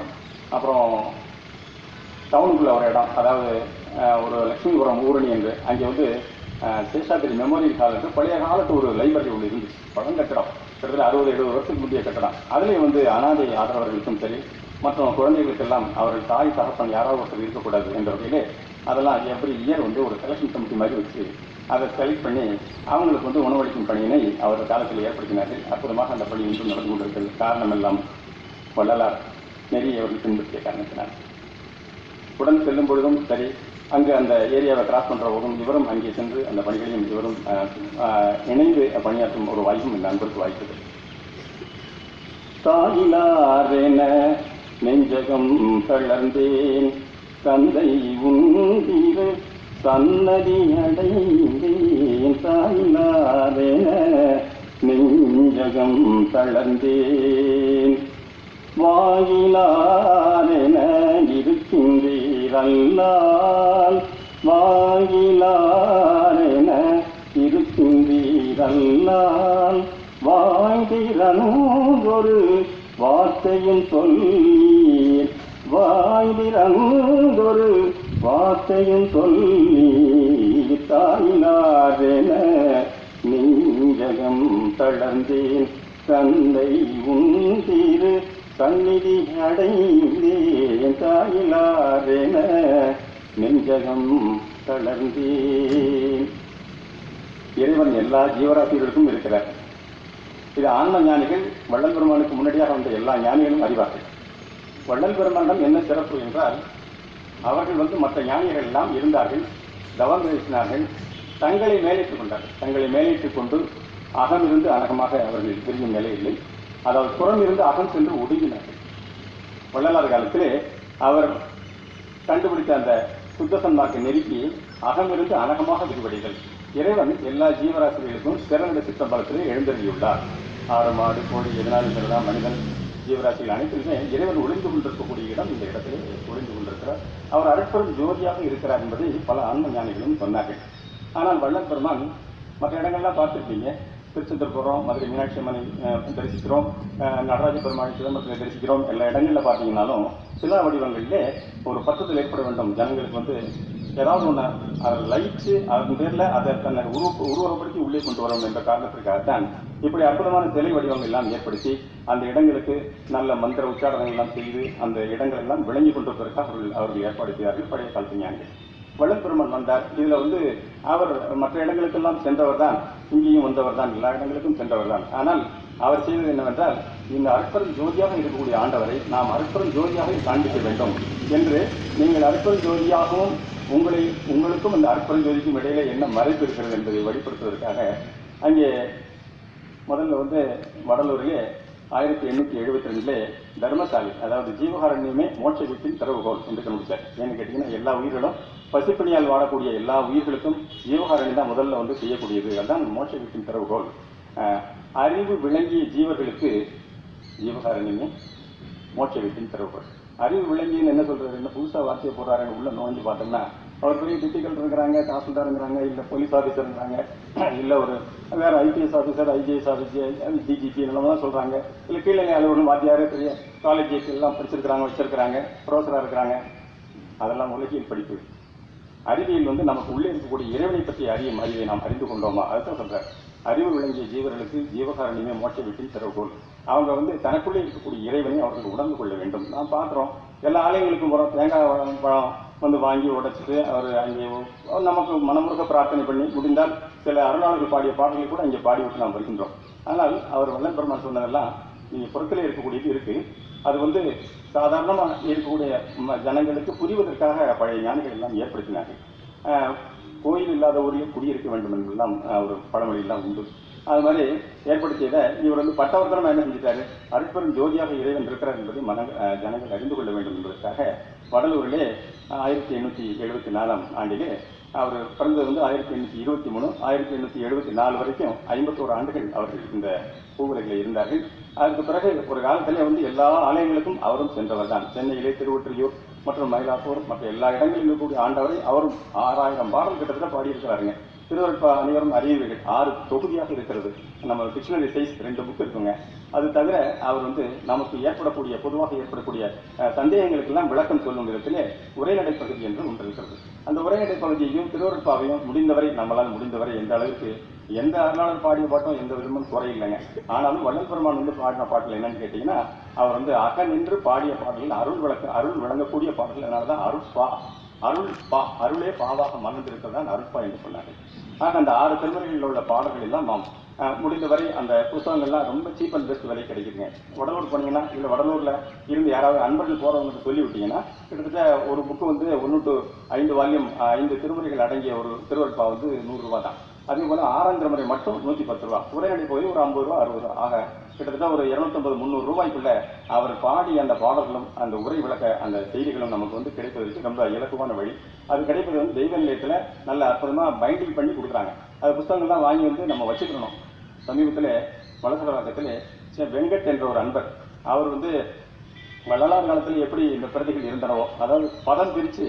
அப்புறம் டவுனுக்குள்ள ஒரு இடம் அதாவது அஹ், ஒரு லட்சுமிபுரம் ஊரணி என்று அங்கே வந்து அஹ், சேஷாத்திரி மெமோரியல் ஹால் என்று பழைய காலத்து ஒரு லைப்ரரி ஒன்று இருந்துச்சு பழங்கட்டடம் கிட்டத்தட்ட அறுபது எழுபது வருஷத்துக்கு முந்தைய கட்டடம் அதுலேயும் வந்து அனாதை ஆதரவர்களுக்கும் சரி மற்றும் குழந்தைகளுக்கெல்லாம் அவர்கள் தாய் தகப்பன் யாராவது ஒருத்தர் இருக்கக்கூடாது என்ற வகையிலே அதெல்லாம் எவ்ரி இயர் வந்து ஒரு செலெக்ஷன் கமிட்டி மாதிரி வச்சு அதை செலக்ட் பண்ணி அவங்களுக்கு வந்து உணவளிக்கும் பணியினை அவர் காலத்தில் ஏற்படுத்தினார்கள் அற்புதமாக அந்த பணி இன்றும் நடந்து கொண்டிருக்கிறது காரணம் எல்லாம் வள்ளலார் நெறி அவர்கள் பின்பற்றிய காரணத்தினார் உடன் செல்லும் பொழுதும் சரி அங்கு அந்த ஏரியாவை கிராஸ் பண்ற போதும் இவரும் அங்கே சென்று அந்த பணிகளையும் இவரும் அஹ், அஹ், இணைந்து பணியாற்றும் ஒரு வாய்ப்பும் இந்த நண்பருக்கு வாய்த்தது தாயிலாரென நெஞ்சகம் தளர்ந்தேன் தந்தை உந்திரு சன்னதி அடைந்தேன் தாயிலாரென நெஞ்சகம் தளர்ந்தேன் வாயிலாரென இருக்கின்றீரல்லால் வாயிலாரென இருக்கின்றீரல்லால் வாய்திறனோதொரு வார்த்தையும் சொல்லீர் வாய்திறனோதொரு வார்த்தையும் சொல்லீர் தாயினாரென நெஞ்சகம் தளர்ந்தேன் தந்தை உந்திரு சந்நிதி அடைந்தேன் தாயிலாரென நெஞ்சகம் தளர்ந்தேன் இறைவன் எல்லா ஜீவராசிகளுக்கும் இருக்கிறார் இது ஆன்ம ஞானிகள் வள்ளல் பெருமானுக்கு முன்னாடியாக வந்த எல்லா ஞானிகளும் அறிவார்கள் வள்ளல் பெருமானிடம் என்ன சிறப்பு என்றால் அவர்கள் வந்து மற்ற ஞானிகள் எல்லாம் இருந்தார்கள் தவம் பேசினார்கள் தங்களை மேலிட்டுக் கொண்டார்கள் தங்களை மேலிட்டுக் கொண்டு அகம் இருந்து அனகமாக அவர்கள் விரியும் நிலை இல்லை அதாவது புறம் இருந்து அகம் சென்று ஒடுங்கினார்கள் வள்ளலார் காலத்திலே அவர் கண்டுபிடித்த அந்த சுத்த சன்மார்க்க நெருக்கி அகமிருந்து அனகமாக விரிவடைதல் இறைவன் எல்லா ஜீவராசிகளுக்கும் சிறந்த சித்தம்பலத்திலே எழுந்தருளியுள்ளார் ஆடு மாடு கோழி எதனாலும் சரிதான் மனிதன் ஜீவராசிகள் அனைத்திலுமே இறைவன் ஒளிந்து கொண்டிருக்கக்கூடிய இடம் இந்த இடத்திலே ஒளிந்து கொண்டிருக்கிறார் அவர் அருட்பெரும் ஜோதியாக இருக்கிறார் என்பதை பல ஆன்ம ஞானிகளும் சொன்னார்கள் ஆனால் வள்ளல் பெருமான் மற்ற இடங்கள்லாம் பார்த்துருப்பீங்க திருச்செந்தூர் போகிறோம் மதுரை மீனாட்சி அம்மனை அஹ், தரிசிக்கிறோம் அஹ், நடராஜ பெருமானை சிதம்பரத்தில் தரிசிக்கிறோம் எல்லா இடங்களில் பார்த்தீங்கன்னாலும் சில வடிவங்களிலே ஒரு பக்கத்தில் ஏற்பட வேண்டும் ஜனங்களுக்கு வந்து ஏதாவது ஒன்று அதை லைட்டு அதன் பேரில் அதை தன்னை உருவ உருவகப்படுத்தி உள்ளே கொண்டு வரும் என்ற காரணத்திற்காகத்தான் இப்படி அற்புதமான சிலை வடிவங்கள் எல்லாம் ஏற்படுத்தி அந்த இடங்களுக்கு நல்ல மந்திர உச்சாரணங்கள் எல்லாம் செய்து அந்த இடங்கள் எல்லாம் விளங்கி கொண்டிருப்பதற்காக அவர்கள் அவர்கள் ஏற்பாடு செய்தார்கள் பழைய காலத்து ஞானிகள் வள்ளற்பெருமான் வந்தார் இதுல வந்து அவர் மற்ற இடங்களுக்கெல்லாம் சென்றவர் தான் இங்கேயும் வந்தவர் தான் எல்லா இடங்களுக்கும் சென்றவர் தான் ஆனால் அவர் செய்தது என்னவென்றால் இந்த அற்பெரும் ஜோதியாக இருக்கக்கூடிய ஆண்டவரை நாம் அற்பெரும் ஜோதியாக காண்பிக்க வேண்டும் என்று நீங்கள் அற்பெரும் ஜோதியாகவும் உங்களை உங்களுக்கும் இந்த அற்பெரும் ஜோதிக்கும் இடையில என்ன மறைப்பு இருக்கிறது என்பதை வெளிப்படுத்துவதற்காக அங்கே முதல்ல வந்து வடலூரிலே ஆயிரத்தி எண்ணூத்தி எழுபத்தி ரெண்டுல தர்மசாலி அதாவது ஜீவகாரண்யமே மோட்ச வீட்டின் திறவுகோல் என்று கண்டுபிடிச்சார் ஏன்னு கேட்டீங்கன்னா எல்லா உயிர்களும் பசிப்பணியால் வாழக்கூடிய எல்லா உயிர்களுக்கும் ஜீவகாரண்யம் தான் முதல்ல வந்து செய்யக்கூடியது அதுதான் மோட்ச வீட்டின் திறவுகோல் அஹ், அறிவு விளங்கிய ஜீவர்களுக்கு ஜீவகாரண்யமே மோட்ச வீட்டின் திறவுகோல் அறிவு விளங்கின்னு என்ன சொல்றாரு என்ன புதுசா வார்த்தையை போடுறாருன்னு உள்ள நுழைஞ்சு பார்த்தோம்னா அவர் பெரிய டிபிக்கல் இருக்கிறாங்க தாசில்தாருங்கிறாங்க இல்ல போலீஸ் ஆஃபீஸருங்கிறாங்க இல்ல ஒரு வேற IPS officer IGS officer DGP எல்லாம் சொல்றாங்க இல்ல கீழே அலுவலகம் வாத்தியாரு பெரிய காலேஜ் எல்லாம் படிச்சிருக்கிறாங்க வச்சிருக்கிறாங்க ப்ரொஃபஸரா இருக்கிறாங்க அதெல்லாம் உலகியல் படிப்பு அறிவியல் வந்து நமக்கு உள்ளே இருக்கக்கூடிய இறைவனை பற்றிய அறியும் அறிவை நாம் அறிந்து கொண்டோமா அதுதான் சொல்றார் அறிவு விளங்கிய ஜீவர்களுக்கு ஜீவகாரணியமே மோட்ச வீட்டின் திறவுகோல் அவங்க வந்து தனக்குள்ளே இருக்கக்கூடிய இறைவனை அவர்கள் உணர்ந்து கொள்ள வேண்டும் நாம் பார்க்குறோம் எல்லா ஆலயங்களுக்கும் போகிறோம் தேங்காய் பழம் பழம் வந்து வாங்கி உடைச்சிட்டு அவர் அங்கே நமக்கு மனமுருக பிரார்த்தனை பண்ணி முடிந்தால் சில அருளாளர்கள் பாடிய பாடல்களை கூட இங்கே பாடி விட்டு நாம் வருகின்றோம் ஆனால் அவர் வல்லன் பெருமான் சொன்னதெல்லாம் நீங்க புறத்திலே இருக்கக்கூடியது இருக்கு அது வந்து சாதாரணமா இருக்கக்கூடிய ம- ஜனங்களுக்கு புரிவதற்காக பழைய ஞானிகள் எல்லாம் ஏற்படுத்தினார்கள் ஆஹ், கோயில் இல்லாத ஊரில் குடியிருக்க வேண்டும் என்றெல்லாம் ஆஹ், ஒரு பழமொழி எல்லாம் உண்டு அது மாதிரி ஏற்படுத்தியதை இவர் வந்து பட்டவர்த்தனம் என்ன செஞ்சிட்டாரு அருட்பெரும் ஜோதியாக இறைவன் இருக்கிறார் என்பதை மன ஆஹ், ஜனங்கள் அறிந்து கொள்ள வேண்டும் என்பதற்காக வடலூரிலே ஆயிரத்தி எண்ணூற்றி எழுபத்தி நாலாம் ஆண்டிலே அவர் பிறந்தது வந்து ஆயிரத்தி எண்ணூற்றி இருபத்தி மூணு ஆயிரத்தி எண்ணூற்றி எழுபத்தி நாலு வரைக்கும் ஐம்பத்தோரு ஆண்டுகள் அவர்கள் இந்த பூவுலகில் இருந்தார்கள் அதுக்கு பிறகு ஒரு காலத்திலே வந்து எல்லா ஆலயங்களுக்கும் அவரும் சென்றவர் தான் சென்னையிலே திருவொற்றியூர் மற்றும் மயிலாப்பூர் மற்ற எல்லா இடங்களிலும் இருக்கக்கூடிய ஆண்டவரை அவரும் ஆறாயிரம் பாடல் கிட்டத்தட்ட பாடியிருக்கிறாருங்க திருவருட்பா அனைவரும் அறிவீர்கள் ஆறு தொகுதியாக இருக்கிறது நம்ம டிக்ஷனரி சைஸ் ரெண்டு புக் இருக்குங்க அது தவிர அவர் வந்து நமக்கு ஏற்படக்கூடிய பொதுவாக ஏற்படக்கூடிய அஹ், சந்தேகங்களுக்கெல்லாம் விளக்கம் சொல்லும் விதத்திலே உரைநடை பகுதி என்று ஒன்று இருக்கிறது அந்த உரைநடை பகுதியையும் திருவருட்பாவையும் முடிந்தவரை நம்மளால் முடிந்தவரை எந்த அளவுக்கு எந்த அருளாளர் பாடிய பாட்டும் எந்த விதமும் குறையில்லைங்க ஆனாலும் வள்ளல் பெருமான் வந்து பாடின பாட்டில் என்னன்னு கேட்டீங்கன்னா அவர் வந்து அக நின்று பாடிய பாடல்கள் அருள் விளக்க அருள் விளங்கக்கூடிய பாடல்கள் அதனாலதான் அருள் பா அருள் பா அருளே பாவாக மலர்ந்திருக்கிறதான் அருள்பா என்று சொன்னார்கள் ஆக அந்த ஆறு திருமுறைகளில் உள்ள பாடல்கள் எல்லாம் நாம் அஹ், முடிந்தவரை அந்த புத்தகங்கள்லாம் ரொம்ப சீப் அண்ட் பெஸ்ட் விலை கிடைக்குதுங்க வடலூர் போனீங்கன்னா இல்லை வடலூர்ல இருந்து யாராவது அன்பர்கள் போறவங்களுக்கு சொல்லி விட்டீங்கன்னா கிட்டத்தட்ட ஒரு புக்கு வந்து ஒன்று டு ஐந்து வால்யூம் ஐந்து திருமுறைகள் அடங்கிய ஒரு திருவருட்பா வந்து நூறு ரூபாய் தான் அதே போல ஆறாம் திருமுறை மட்டும் நூற்றி பத்து ரூபா உரைநடை போய் ஒரு ஐம்பது ரூபா அறுபது ரூபா ஆக கிட்டத்தட்ட ஒரு இருநூத்தம்பது முந்நூறு ரூபாய்க்குள்ள அவர் பாடி அந்த பாடல்களும் அந்த உரை விளக்க அந்த செய்திகளும் நமக்கு வந்து கிடைப்பதற்கு ரொம்ப இலக்குவான வழி அது கிடைப்பது வந்து தெய்வ நிலையத்தில் நல்ல அற்புதமா பைண்டிங் பண்ணி கொடுக்குறாங்க அது புத்தகங்கள்லாம் வாங்கி வந்து நம்ம வச்சுக்கணும் சமீபத்தில் வலசலவாக்கத்தில் ஸ்ரீ வெங்கட் என்ற ஒரு அன்பர் அவர் வந்து வள்ளலார் காலத்தில் எப்படி இந்த பிரதிகள் இருந்தனவோ அதாவது பதம் பிரித்து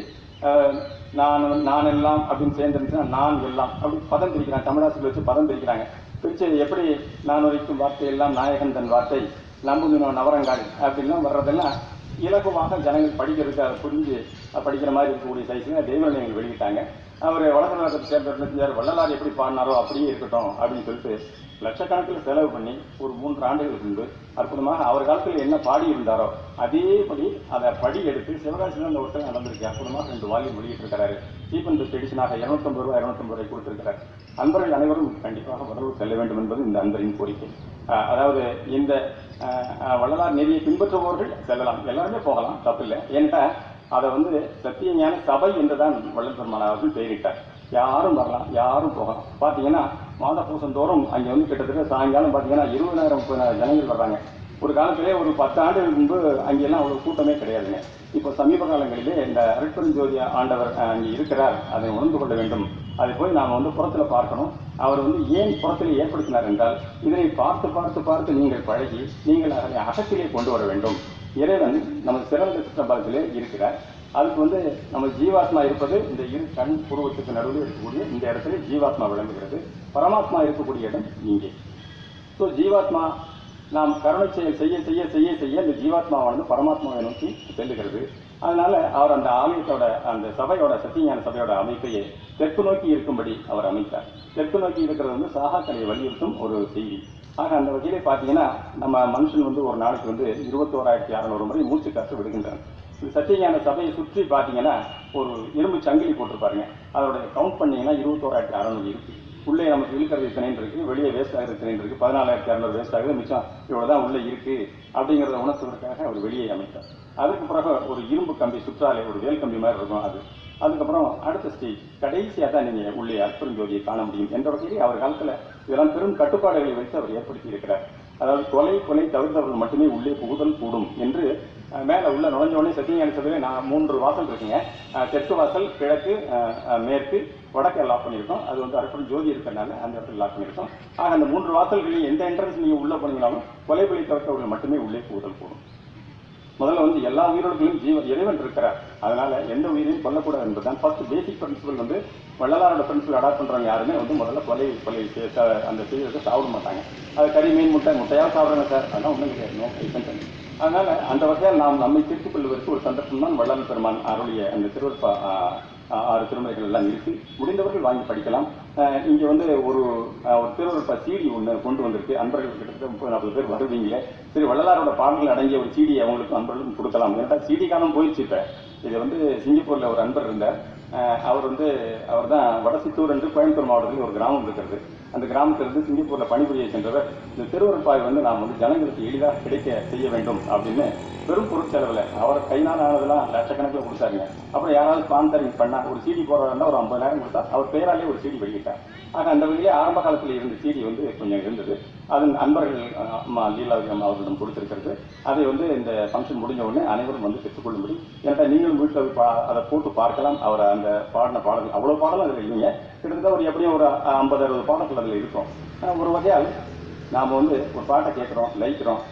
நான் வந்து- நான் எல்லாம் அப்படின்னு சேர்ந்துருந்துச்சுன்னா நான் எல்லாம் அப்படி பதம் பிரிக்கிறாங்க தமிழாசிரியர் வச்சு பதம் பிரிக்கிறாங்க பிரித்து எப்படி நான் உரைக்கும் வார்த்தை எல்லாம் நாயகன் தன் வார்த்தை நம்புமினோ நவரங்காடு அப்படின்லாம் வர்றதெல்லாம் இலகுவாக ஜனங்கள் படிக்கிறதுக்கு அதை புரிஞ்சு அஹ், படிக்கிற மாதிரி இருக்கக்கூடிய சைஸில் தெய்வநிலையங்கள் வெளியிட்டாங்க அவர் வளர்ந்து சேர்ந்த செஞ்சார் வள்ளலார் எப்படி பாடினாரோ அப்படியே இருக்கட்டும் அப்படின்னு சொல்லிட்டு லட்சக்கணக்கில் செலவு பண்ணி ஒரு மூன்று ஆண்டுகளுக்கு முன்பு அற்புதமாக அவர் காலத்தில் என்ன பாடி இருந்தாரோ அதேபடி அதை படி எடுத்து சிவகாசியில் அந்த ஒருத்தர் நடந்திருக்கு அற்புதமாக ரெண்டு வால்யூம் வெளியிட்டிருக்கிறாரு சீப் அண்ட் பெஸ்ட் எடிஷனாக இருநூத்தம்பது ரூபாய் இருநூத்தம்பது ரூபாய் கொடுத்திருக்கிறார் அன்பர்கள் அனைவரும் கண்டிப்பாக வடலூர் செல்ல வேண்டும் என்பது இந்த அன்பரின் கோரிக்கை அஹ், அதாவது இந்த அஹ், அஹ், வள்ளலார் நெறியை பின்பற்றுபவர்கள் செல்லலாம் எல்லாருமே போகலாம் தப்பில்லை ஏன்டா அதை வந்து சத்திய ஞான சபை என்றுதான் வள்ளல் பெருமான் அவர்கள் பெயரிட்டார் யாரும் வரலாம் யாரும் போகலாம் பார்த்தீங்கன்னா மாத பூசம் தோறும் அங்கே வந்து கிட்டத்தட்ட சாயங்காலம் பார்த்தீங்கன்னா இருபதாயிரம் முப்பதாயிரம் ஜனங்கள் வர்றாங்க ஒரு காலத்திலே ஒரு பத்து ஆண்டுகள் முன்பு அங்கெல்லாம் அவ்வளோ கூட்டமே கிடையாதுங்க இப்போ சமீப காலங்களிலே இந்த அருட்பெருஞ்சோதி ஆண்டவர் அஹ், அங்கே இருக்கிறார் அதை உணர்ந்து கொள்ள வேண்டும் அதை போய் நாம் வந்து புறத்தில் பார்க்கணும் அவர் வந்து ஏன் புறத்தில் ஏற்படுத்தினார் என்றால் இதனை பார்த்து பார்த்து பார்த்து நீங்கள் பழகி நீங்கள் அதை அகத்திலே கொண்டு வர வேண்டும் இறைவன் நமது சிறந்த சிற்றம்பலத்திலே இருக்கிறார் அதுக்கு வந்து நம்ம ஜீவாத்மா இருப்பது இந்த இரு கண் புருவத்துக்கு நடுவில் இருக்கக்கூடிய இந்த இடத்துல ஜீவாத்மா விளங்குகிறது பரமாத்மா இருக்கக்கூடிய இடம் இங்கே ஸோ ஜீவாத்மா நாம் கருணை செயல் செய்ய செய்ய செய்ய செய்ய இந்த ஜீவாத்மாவானது பரமாத்மாவை நோக்கி செல்லுகிறது அதனால அவர் அந்த ஆலயத்தோட அந்த சபையோட சத்தியஞான சபையோட அமைப்பையே தெற்கு நோக்கி இருக்கும்படி அவர் அமைத்தார் தெற்கு நோக்கி இருக்கிறது வந்து சாகாக்கலையை வலியுறுத்தும் ஒரு செய்தி ஆக அந்த வகையிலே பார்த்தீங்கன்னா நம்ம மனுஷன் வந்து ஒரு நாளைக்கு வந்து இருபத்தோராயிரத்தி அறநூறு முறை மூச்சு காற்று விடுகின்றான் இந்த சத்தியஞான சபையை சுற்றி பார்த்தீங்கன்னா ஒரு இரும்பு சங்கிலி போட்டிருப்பாருங்க அதோட கவுண்ட் பண்ணீங்கன்னா இருபத்தோராயிரத்தி அறநூறு இருக்கு உள்ளே நமக்கு இழுக்கிறது இத்தனைன்னு இருக்கு வெளியே வேஸ்ட் ஆகிறது இத்தனைன்னு இருக்கு பதினாலாயிரத்தி அறநூறு வேஸ்ட் ஆகுது மிச்சம் இவ்வளோ தான் உள்ளே இருக்கு அப்படிங்கிறத உணர்த்துவதற்காக அவர் வெளியே அமைத்தார் அதுக்கு பிறகு ஒரு இரும்பு கம்பி சுற்றாலே ஒரு வேல் கம்பி மாதிரி இருக்கும் அது அதுக்கப்புறம் அடுத்த ஸ்டேஜ் கடைசியாக தான் நீங்கள் உள்ளே அற்புதஞ்சோதியை காண முடியும் என்ற வகையில் அவர் காலத்தில் இதெல்லாம் பெரும் கட்டுப்பாடுகளை வைத்து அவர் ஏற்படுத்தி இருக்கிறார் அதாவது கொலை கொலை தவிர்த்தவர்கள் மட்டுமே உள்ளே புகுதல் கூடும் என்று அஹ், மேல உள்ள நுழைஞ்ச உடனே சத்தியஞான சபையில நான் மூன்று வாசல் இருக்குங்க அஹ், தெற்கு வாசல் கிழக்கு அஹ், அஹ், மேற்கு வடக்கு லாக் பண்ணியிருக்கோம் அது வந்து அற்புதம் ஜோதி இருக்கிறனால அந்த இடத்துல லாக் பண்ணியிருக்கோம் ஆக அந்த மூன்று வாசல்களையும் எந்த என்ட்ரன்ஸ் நீங்க உள்ள போனீங்கனாலும் கொலை கொலை தவிர்த்தவர்கள் மட்டுமே உள்ளே புகுதல் கூடும் முதல்ல வந்து எல்லா உயிரோடுகளும் ஜீவ இறைவன் இருக்கிறார் அதனால எந்த உயிரையும் கொல்லக்கூடாது என்பதுதான் ஃபர்ஸ்ட் பேசிக் பிரின்சிபல் வந்து வள்ளலாரோட பிரின்சிபல் அடாப்ட் பண்றவங்க யாருமே வந்து முதல்ல கொலை கொலை செ- ச- அந்த செய்யறதை சாப்பிட மாட்டாங்க அது கறி மீன் முட்டை முட்டையாக சாப்பிடுறாங்க சார் அதெல்லாம் ஒன்றும் கிடையாது நோ கைசன் அதனால அந்த வகையில் நாம் நம்மை திருத்திக் கொள்வதற்கு ஒரு சந்தர்ப்பம் தான் வள்ளல் பெருமான் அருளிய அந்த திருவற்பா ஆறு திருமுறைகள் எல்லாம் இருக்கு முடிந்தவர்கள் வாங்கி படிக்கலாம் அஹ் இங்க வந்து ஒரு அஹ், ஒரு திருவருப்பா சீடி ஒன்று கொண்டு வந்திருக்கு அன்பர்கள் கிட்டத்தட்ட முப்பது நாற்பது பேர் வருவீங்களே சரி வள்ளலாரோட பாடல்கள் அடங்கிய ஒரு சீடி அவங்களுக்கு அன்பர்களுக்கும் கொடுக்கலாம் ஏன்னா சீடி காலம் போயிடுச்சு இப்போ இது வந்து சிங்கப்பூர்ல ஒரு அன்பர் இருந்தார் அஹ் அவர் வந்து அவர் தான் வடசித்தூர் என்று கோயம்புத்தூர் மாவட்டத்தில் ஒரு கிராமம் இருக்கிறது அந்த கிராமத்திலிருந்து சிங்கப்பூர்ல பணிபுரிய சென்றவர் இந்த திருவருப்பாய் வந்து நாம் வந்து ஜனங்களுக்கு எளிதாக கிடைக்க செய்ய வேண்டும் அப்படின்னு பெரும் பொருட்செலவில் அவர் கைனால் ஆனதெல்லாம் லட்சக்கணக்கில் கொடுத்தாருங்க அப்புறம் யாராவது ஸ்பான்சரிங் பண்ணா ஒரு சிடி போடுறதா ஒரு ஐம்பதாயிரம் கொடுத்தா அவர் பெயராலே ஒரு சிடி வெளியிட்டார் ஆக அந்த வகையிலே ஆரம்ப காலத்தில் இருந்த சிடி வந்து கொஞ்சம் இருந்தது அது அன்பர்கள் அஹ், அம்மா லீலாவதி அம்மா அவர்களிடம் கொடுத்திருக்கிறது அதை வந்து இந்த ஃபங்க்ஷன் முடிஞ்ச உடனே அனைவரும் வந்து பெற்றுக்கொள்ளும்படி ஏன்னா நீங்களும் வீட்டில் போய் பா அதை போட்டு பார்க்கலாம் அவர் அந்த பாடின பாடல் அவ்வளோ பாடலும் அதில் இல்லைங்க கிட்டத்தட்ட ஒரு எப்படியும் ஒரு ஐம்பது அறுபது பாடல்கள் அதில் இருக்கும் அஹ், ஒரு வகையால் நாம் வந்து ஒரு பாட்டை கேட்குறோம் லைக்கிறோம்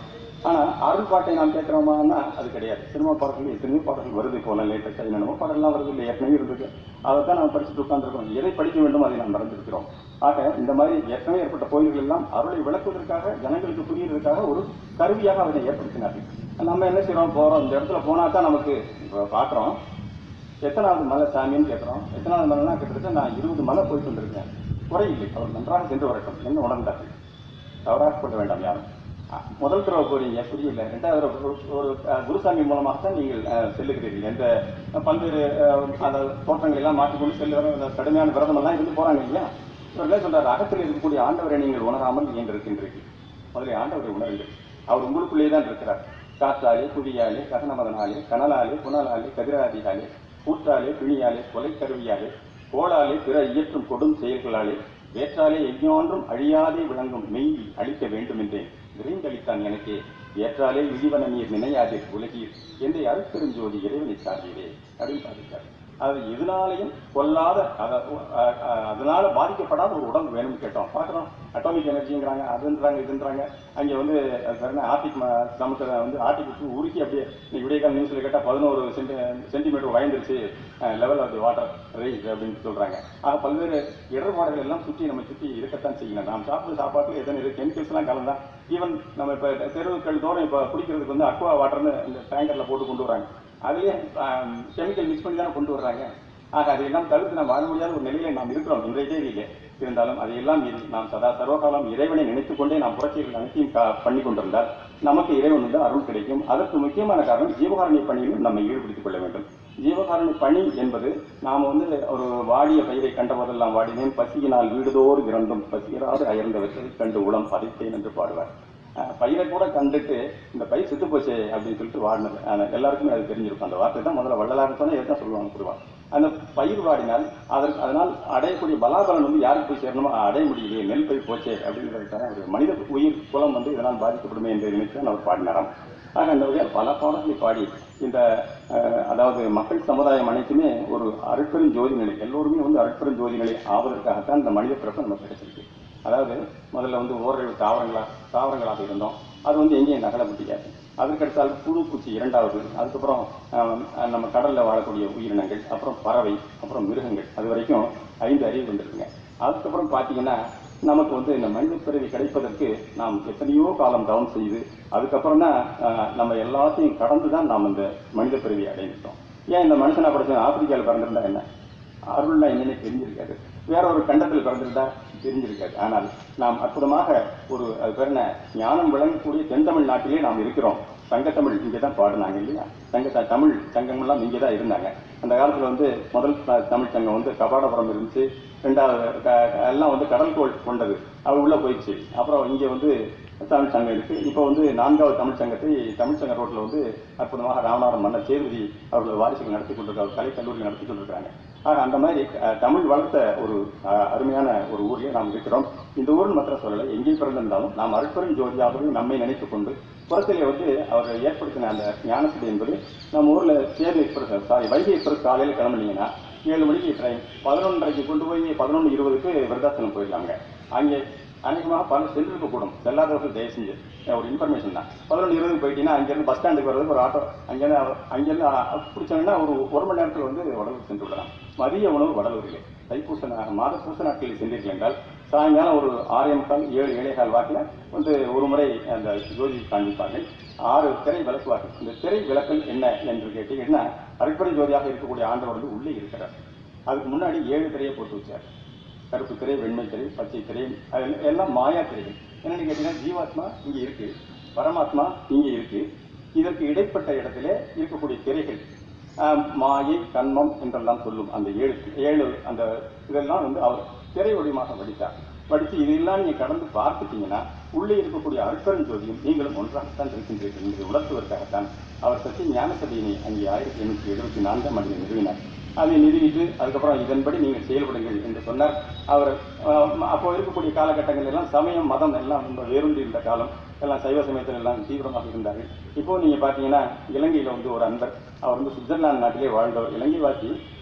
ஆனால் அருள் பாட்டை நாம் கேட்குறோமான்னா அது கிடையாது சினிமா பாடல்கள் எத்தனையோ பாடல்கள் வருது போல லேட்டஸ்ட் என்னென்னமோ பாடல்லாம் வருது இல்லை ஏற்கனவே இருந்தது அதை தான் நாம் படிச்சுட்டு உட்காந்துருக்கோம் எதை படிக்க வேண்டும் அதை நாம் மறந்திருக்கிறோம் ஆக இந்த மாதிரி ஏற்கனவே ஏற்பட்ட கோயில்கள் எல்லாம் அருளை விளக்குவதற்காக ஜனங்களுக்கு புரியுறதுக்காக ஒரு கருவியாக அதனை ஏற்படுத்தினார்கள் நம்ம என்ன செய்றோம் போறோம் இந்த இடத்துல போனா தான் நமக்கு இப்போ பார்க்குறோம் எத்தனாவது மலை சாமின்னு கேட்குறோம் எத்தனாவது மலைனா கிட்டத்தட்ட நான் இருபது மலை போயிட்டு வந்திருக்கேன் குறையில்லை அவர் நன்றாக சென்று வரட்டும் என்ன உணர்ந்தார்கள் தவறாக கொள்ள வேண்டாம் யாரும் அஹ், முதல் தடவை போறீங்க புரியல ரெண்டாவது தடவை ஒரு- ஒரு அஹ், குருசாமி மூலமாக தான் நீங்கள் அஹ், செல்லுகிறீர்கள் எந்த அஹ், பல்வேறு அஹ், அந்த தோற்றங்களை எல்லாம் மாற்றிக்கொண்டு செல்லுகிற அந்த கடுமையான விரதம் எல்லாம் இருந்து போறாங்க இல்லையா இவர்களே சொல்றாரு அகத்தில் இருக்கக்கூடிய ஆண்டவரை நீங்கள் உணராமல் ஏன் இருக்கின்றீர்கள் முதலில் ஆண்டவரை உணருங்கள் அவர் உங்களுக்குள்ளே தான் இருக்கிறார் காற்றாலே குடியாலே ககனமதனாலே கனலாலே புனலாலே கதிராதியாலே கூற்றாலே பிணியாலே கொலைக்கருவியாலே கோளாலே பிற இயற்றும் கொடும் செயல்களாலே வேற்றாலே எஞ்ஞான்றும் அழியாதே விளங்கும் மெய் அழிக்க வேண்டும் என்றேன் விரைந்தளித்தான் எனக்கு ஏற்றாலே இழிவன நீர் நினையாதே உலகீர் என்று அருட்பெருஞ்சோதி இறைவனை சார்ந்தீரே அப்படின்னு பாதித்தார் அது எதனாலையும் கொல்லாத அத- அ- அ- அதனால பாதிக்கப்படாத ஒரு உடம்பு வேணும்னு கேட்டோம் பார்க்குறோம் அட்டாமிக் எனர்ஜிங்கிறாங்க அதுன்றாங்க இதுன்றாங்க அங்கே வந்து அது பேர் என்ன ஆர்டிக் சமுத்திர வந்து ஆர்டிக் உப்பு உருக்கி அப்படியே இன்னைக்கு விடிய கால நியூஸில் கேட்டால் பதினோரு சென்டி சென்டிமீட்டர் வயந்துருச்சு level of the water rise அப்படின்னு சொல்கிறாங்க ஆக பல்வேறு இடர்பாடுகள் எல்லாம் சுற்றி நம்ம சுற்றி இருக்கத்தான் செய்யணும் நாம் சாப்பிட்ற சாப்பாட்டில் எத்தனை கெமிக்கல்ஸ்லாம் கலந்தா ஈவன் நம்ம இப்போ தெருவுக்கள் தோறும் இப்போ குடிக்கிறதுக்கு வந்து அக்வா வாட்டர்னு இந்த டேங்கரில் போட்டு கொண்டு வராங்க அதுலேயே கெமிக்கல் மிக்ஸ் பண்ணி தானே கொண்டு வர்றாங்க ஆக அதையெல்லாம் தவிர்த்து நாம் வாழ முடியாத ஒரு நிலையில நாம் இருக்கிறோம் இன்றைய தேதியிலே இருந்தாலும் அதையெல்லாம் மீறி நாம் சதா சர்வகாலம் இறைவனை நினைத்துக் கொண்டே நாம் புரட்சிகள் அனைத்தையும் கா- பண்ணி கொண்டிருந்தால் நமக்கு இறைவன் வந்து அருள் கிடைக்கும் அதற்கு முக்கியமான காரணம் ஜீவகாரணி பணியிலும் நம்மை ஈடுபடுத்திக் கொள்ள வேண்டும் ஜீவகாரணி பணி என்பது நாம் வந்து ஒரு வாடிய பயிரை கண்ட போதெல்லாம் வாடினேன் பசியினால் வீடுதோறு இறந்தும் பசியராது அயர்ந்தவற்றை கண்டு உளம் பதைத்தேன் என்று பாடுவார் அஹ் பயிரை கூட கண்டுட்டு இந்த பயிர் செத்து போச்சு அப்படின்னு சொல்லிட்டு வாடினது ஆனா எல்லாருக்குமே அது தெரிஞ்சிருக்கும் அந்த வார்த்தை தான் முதல்ல வள்ளலார் சொன்னா எதான் சொல்லுவாங்க பொதுவா அந்த பயிர் வாடினால் அதற்கு அதனால் அடையக்கூடிய பலாபலன் வந்து யாருக்கு போய் சேரணுமோ அடைய முடியலையே நெல் பயிர் போச்சே அப்படிங்கிறதுக்காக ஒரு மனித உயிர் குலம் வந்து இதனால் பாதிக்கப்படுமே என்று நினைத்து தான் அவர் பாடினாராம் ஆக அந்த வகையில் பல பாடல்களை பாடி இந்த அஹ், அதாவது மக்கள் சமுதாயம் அனைத்துமே ஒரு அருட்பெரும் ஜோதி நிலை எல்லோருமே வந்து அருட்பெரும் ஜோதி நிலை ஆவதற்காகத்தான் இந்த மனித பிறப்பு நமக்கு கிடைச்சிருக்கு அதாவது முதல்ல வந்து ஓரறிவு தாவரங்களா தாவரங்களாக இருந்தோம் அது வந்து எங்கேயும் நகலப்பட்டிக்காது அதற்கடுத்தால் புழு பூச்சி இரண்டாவது அதுக்கப்புறம் ஆம், நம்ம கடல்ல வாழக்கூடிய உயிரினங்கள் அப்புறம் பறவை அப்புறம் மிருகங்கள் அது வரைக்கும் ஐந்து அறிவு வந்திருக்குங்க அதுக்கப்புறம் பார்த்தீங்கன்னா நமக்கு வந்து இந்த மனித பிறவி கிடைப்பதற்கு நாம் எத்தனையோ காலம் தவம் செய்து அதுக்கப்புறம் தான் ஆஹ், நம்ம எல்லாத்தையும் கடந்து தான் நாம் இந்த மனித பிறவி அடைந்துட்டோம் ஏன் இந்த மனுஷனா படிச்ச ஆப்பிரிக்காவில் பிறந்திருந்தா என்ன அருள்னா என்னன்னு தெரிஞ்சிருக்காது வேற ஒரு கண்டத்தில் பிறந்திருந்தா தெரிஞ்சிருக்காது ஆனால் நாம் அற்புதமாக ஒரு அது பேர் என்ன ஞானம் விளங்கக்கூடிய தென்தமிழ் நாட்டிலே நாம் இருக்கிறோம் சங்கத்தமிழ் இங்கே தான் பாடினாங்க இல்லையா சங்க த- தமிழ் சங்கமெல்லாம் இங்கே தான் இருந்தாங்க அந்த காலத்தில் வந்து முதல் த- தமிழ் சங்கம் வந்து கபாடபுரம் இருந்துச்சு ரெண்டாவது க- க- எல்லாம் வந்து கடல் கோள் கொண்டது அது உள்ளே போயிடுச்சு அப்புறம் இங்கே வந்து தமிழ் சங்கம் இருக்கு இப்போ வந்து நான்காவது தமிழ் சங்கத்தை தமிழ் சங்க ரோட்டில் வந்து அற்புதமாக ராமநாதன் மன்னர் சேதுபதி அவர்கள் வாரிசுகள் நடத்தி கொண்டிருக்காங்க கலை கல்லூரி நடத்தி கொண்டிருக்காங்க ஆக அந்த மாதிரி அஹ், தமிழ் வளர்த்த ஒரு அஹ், அருமையான ஒரு ஊரிலே நாம் இருக்கிறோம் இந்த ஊரில் மாத்திரம் சொல்லலை எங்கே பிறந்திருந்தாலும் நாம் அருட்பெரும் ஜோதியாகவே நம்மை நினைத்துக் கொண்டு புறத்திலே வந்து அவர் ஏற்படுத்தின அந்த ஞானசபை என்பது நம்ம ஊரில் Sethu express sorry Vaigai express காலையில் கிளம்புனீங்கன்னா ஏழு மணிக்கு ட்ரெயின் பதினொன்றரைக்கு கொண்டு போய் பதினொன்று இருபதுக்கு விருதாசனம் போயிடலாங்க அங்கே அநேகமாக பல சென்றிருக்க கூடும் செல்லாதவர்கள் தயவு செஞ்சு அஹ் ஒரு இன்ஃபர்மேஷன் தான் பதினொன்று இருபது போயிட்டீங்கன்னா அங்கேருந்து பஸ் ஸ்டாண்டுக்கு வர்றதுக்கு ஒரு ஆட்டோ அங்கேருந்து அவ- அங்கேருந்து அ- பிடிச்சாங்கன்னா ஒரு ஒரு மணி நேரத்தில் வந்து வடலூர் சென்று விடலாம் மதிய உணவு வடலூரிலே தைப்பூச நா- மாத பூச நாட்களில் சென்றீர்கள் என்றால் சாயங்காலம் ஒரு ஆறே முக்கால் ஏழு ஏழேகால் வாக்கில் வந்து ஒரு முறை அந்த ஜோதி காண்பிப்பார்கள் ஆறு திரை விளக்குவார்கள் இந்த திரை விளக்கல் என்ன என்று கேட்டீங்கன்னா அடிப்படை ஜோதியாக இருக்கக்கூடிய ஆண்டவர் வந்து உள்ளே இருக்கிறார் அதுக்கு முன்னாடி ஏழு திரையை போட்டு வச்சார் கருப்பு திரை வெண்மை திரை பச்சை திரை அது எல்லாம் மாயா திரைகள் என்னன்னு கேட்டீங்கன்னா ஜீவாத்மா இங்கே இருக்கு பரமாத்மா இங்கே இருக்கு இதற்கு இடைப்பட்ட இடத்துல இருக்கக்கூடிய திரைகள் ஆஹ், மாயை கண்மம் என்றெல்லாம் சொல்லும் அந்த ஏழு ஏழு அந்த இதெல்லாம் வந்து அவர் திரை வடிவமாக வடித்தார் படித்து இதெல்லாம் நீங்க கடந்து பார்த்துட்டீங்கன்னா உள்ளே இருக்கக்கூடிய அருட்பெரும் ஜோதியும் நீங்களும் ஒன்றாகத்தான் இருக்கின்றீர்கள் என்று உணர்த்துவதற்காகத்தான் அவர் சக்தி ஞான சபையினை அங்கே ஆயிரத்தி எண்ணூற்றி எழுபத்தி நான்காம் ஆண்டு நிறுவினார் அதை நிறுவிட்டு அதுக்கப்புறம் இதன்படி நீங்கள் செயல்படுங்கள் என்று சொன்னார் அவர் ஆஹ், அப்போ இருக்கக்கூடிய காலகட்டங்கள் எல்லாம் சமயம் மதம் எல்லாம் ரொம்ப வேரூன்றி இருந்த காலம் எல்லாம் சைவ சமயத்தில் எல்லாம் தீவிரமாக இருந்தார்கள் இப்போ நீங்க பார்த்தீங்கன்னா இலங்கையில் வந்து ஒரு அன்பர் அவர் வந்து சுவிட்சர்லாந்து நாட்டிலே வாழ்ந்தவர் இலங்கை வாசி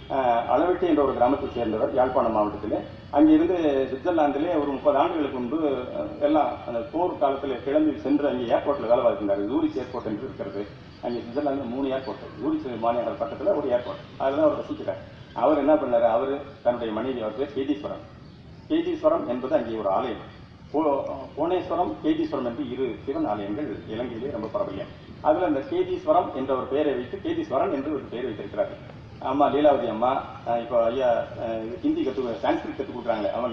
அஹ், அளவெட்டி என்ற ஒரு கிராமத்தை சேர்ந்தவர் யாழ்ப்பாணம் மாவட்டத்தில் அங்கிருந்து சுவிட்சர்லாந்திலே ஒரு முப்பது ஆண்டுகளுக்கு முன்பு அஹ், எல்லாம் அந்த போர் காலத்தில் கிளம்பி சென்று அங்கே ஏர்போர்ட்டில் வேலை பார்க்கின்றார் ஜூரிச் ஏர்போர்ட் என்று இருக்கிறது அங்கே சுவிட்சர்லாந்து மூணு ஏர்போர்ட் ஜூரிச் மாநகர் பக்கத்தில் ஒரு ஏர்போர்ட் அதில் அவர் வசிக்கிறார் அவர் என்ன பண்ணாரு அவர் தன்னுடைய மனைவி அவர் பேர் கேதீஸ்வரன் கேதீஸ்வரம் என்பது அங்கே ஒரு ஆலயம் போ- கோணேஸ்வரம் கேதீஸ்வரம் என்று இரு சிவன் ஆலயங்கள் இலங்கையிலே ரொம்ப பிரபல்யம் அதில் அந்த கேதீஸ்வரம் என்ற ஒரு பெயரை வைத்து கேதீஸ்வரன் என்று ஒரு பெயர் வைத்திருக்கிறார்கள் அம்மா லீலாவதி அம்மா அஹ் இப்போ ஐயா அஹ் ஹிந்தி கற்று சான்ஸ்கிரிட் கற்றுக் கொடுக்குறாங்க அவங்க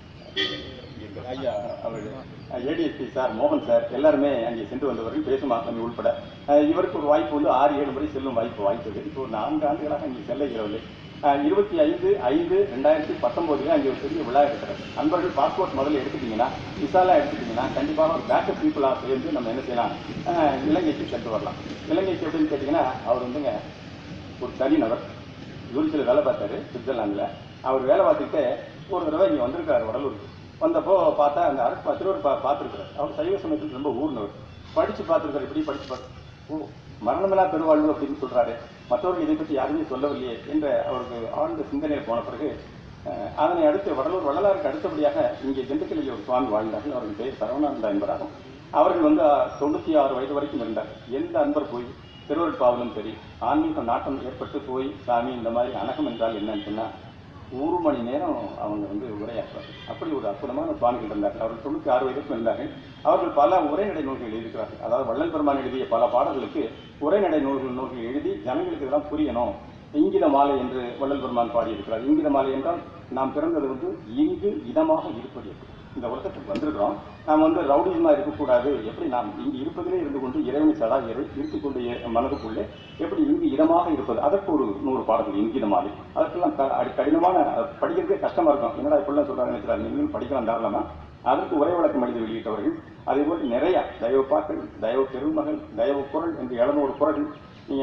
ஐயா அவர் ஏடிஎஸ்பி சார் மோகன் சார் எல்லாருமே அங்கே சென்று வந்தவர்கள் பேசும் ஆசாமி உள்பட அஹ் இவருக்கு ஒரு வாய்ப்பு வந்து ஆறு ஏழு முறை செல்லும் வாய்ப்பு வாய்த்தது இப்போ ஒரு நான்கு ஆண்டுகளாக அங்கே செல்ல இயலவில்லை அஹ் இருபத்தி ஐந்து ஐந்து ரெண்டாயிரத்தி பத்தொம்போதுல அங்கே ஒரு பெரிய விழா இருக்கிறது அன்பர்கள் பாஸ்போர்ட் முதல்ல எடுத்துட்டீங்கன்னா விசாலா எடுத்துட்டீங்கன்னா கண்டிப்பாக ஒரு பேக்கப் பீப்புளாக சேர்ந்து நம்ம என்ன செய்யலாம் அஹ் இலங்கைக்கு சென்று வரலாம் இலங்கைக்கு எப்படின்னு கேட்டிங்கன்னா அவர் வந்துங்க ஒரு தனிநபர் ஜூரிச்சில் வேலை பார்த்தாரு சுவிட்சர்லாந்தில் அவர் வேலை பார்த்துக்கிட்டு ஒரு தடவை இங்கே வந்திருக்காரு வடலூருக்கு வந்தப்போ பார்த்தா அந்த அரசு திருவர் பா பார்த்துருக்காரு அவர் சைவ சமயத்தில் ரொம்ப ஊர்னவர் படித்து பார்த்துருக்காரு இப்படி படித்து பார்த்து ஓ மரணமில்லா பெருவாழ்வு அப்படின்னு சொல்றாரு மற்றவர்கள் இதை பற்றி யாருமே சொல்லவில்லையே என்ற அவருக்கு ஆழ்ந்த சிந்தனையில் போன பிறகு அஹ், அதனை அடுத்து வடலூர் வள்ளலாருக்கு அடுத்தபடியாக இங்கே திண்டுக்கல்லில் ஒரு சுவாமி வாழ்ந்தார்கள் அவர்கள் பெயர் சரவணானந்தா என்பதாகும் அவர்கள் வந்து அஹ், தொண்ணூற்றி ஆறு வயது வரைக்கும் இருந்தார் எந்த அன்பர் போய் திருவருட்பாவலும் சரி ஆன்மீக நாட்டம் ஏற்பட்டு போய் சாமி இந்த மாதிரி அணகம் என்றால் என்னன்னு சொன்னா ஒரு மணி நேரம் அவங்க வந்து உரையாற்றுவார்கள் அப்படி ஒரு அற்புதமான சுவாமிகள் இருந்தார்கள் அவர்கள் தொண்ணூற்றி ஆறு வயதுக்கும் இருந்தார்கள் அவர்கள் பல உரைநடை நூல்கள் எழுதியிருக்கிறார்கள் அதாவது வள்ளல் பெருமான் எழுதிய பல பாடல்களுக்கு உரைநடை நூல்கள் நூல்கள் எழுதி ஜனங்களுக்கு இதெல்லாம் புரியணும் இங்கித மாலை என்று வள்ளல் பெருமான் பாடியிருக்கிறார் இங்கித மாலை என்றால் நாம் பிறந்தது வந்து இங்கு இதமாக இருப்பது எப்படி இந்த உலகத்துக்கு வந்திருக்கிறோம் நாம் வந்து ரவுடிசமாக இருக்கக்கூடாது எப்படி நாம் இங்கு இருப்பதிலே இருந்து கொண்டு இறைவனை சதா இறை இருத்துக் கொண்டு எ- மனதுக்குள்ளே எப்படி இங்கு இதமாக இருப்பது அதற்கு ஒரு நூறு பாடல்கள் இங்கித மாலை அதற்கெல்லாம் க- அடி- கடினமான அஹ், படிக்கிறதுக்கே கஷ்டமா இருக்கும் என்னடா இப்படிலாம் சொல்றாங்க நினைக்கிறாங்க நீங்களும் படிக்கலாம் தாராளமா அதற்கு உரை வழக்கம் எழுதி வெளியிட்டவர்கள் அதே போல் நிறைய தயவு பாக்கள் தயவு பெருமகள் தயவு குரல் என்று எழுநூறு குரல் நீங்க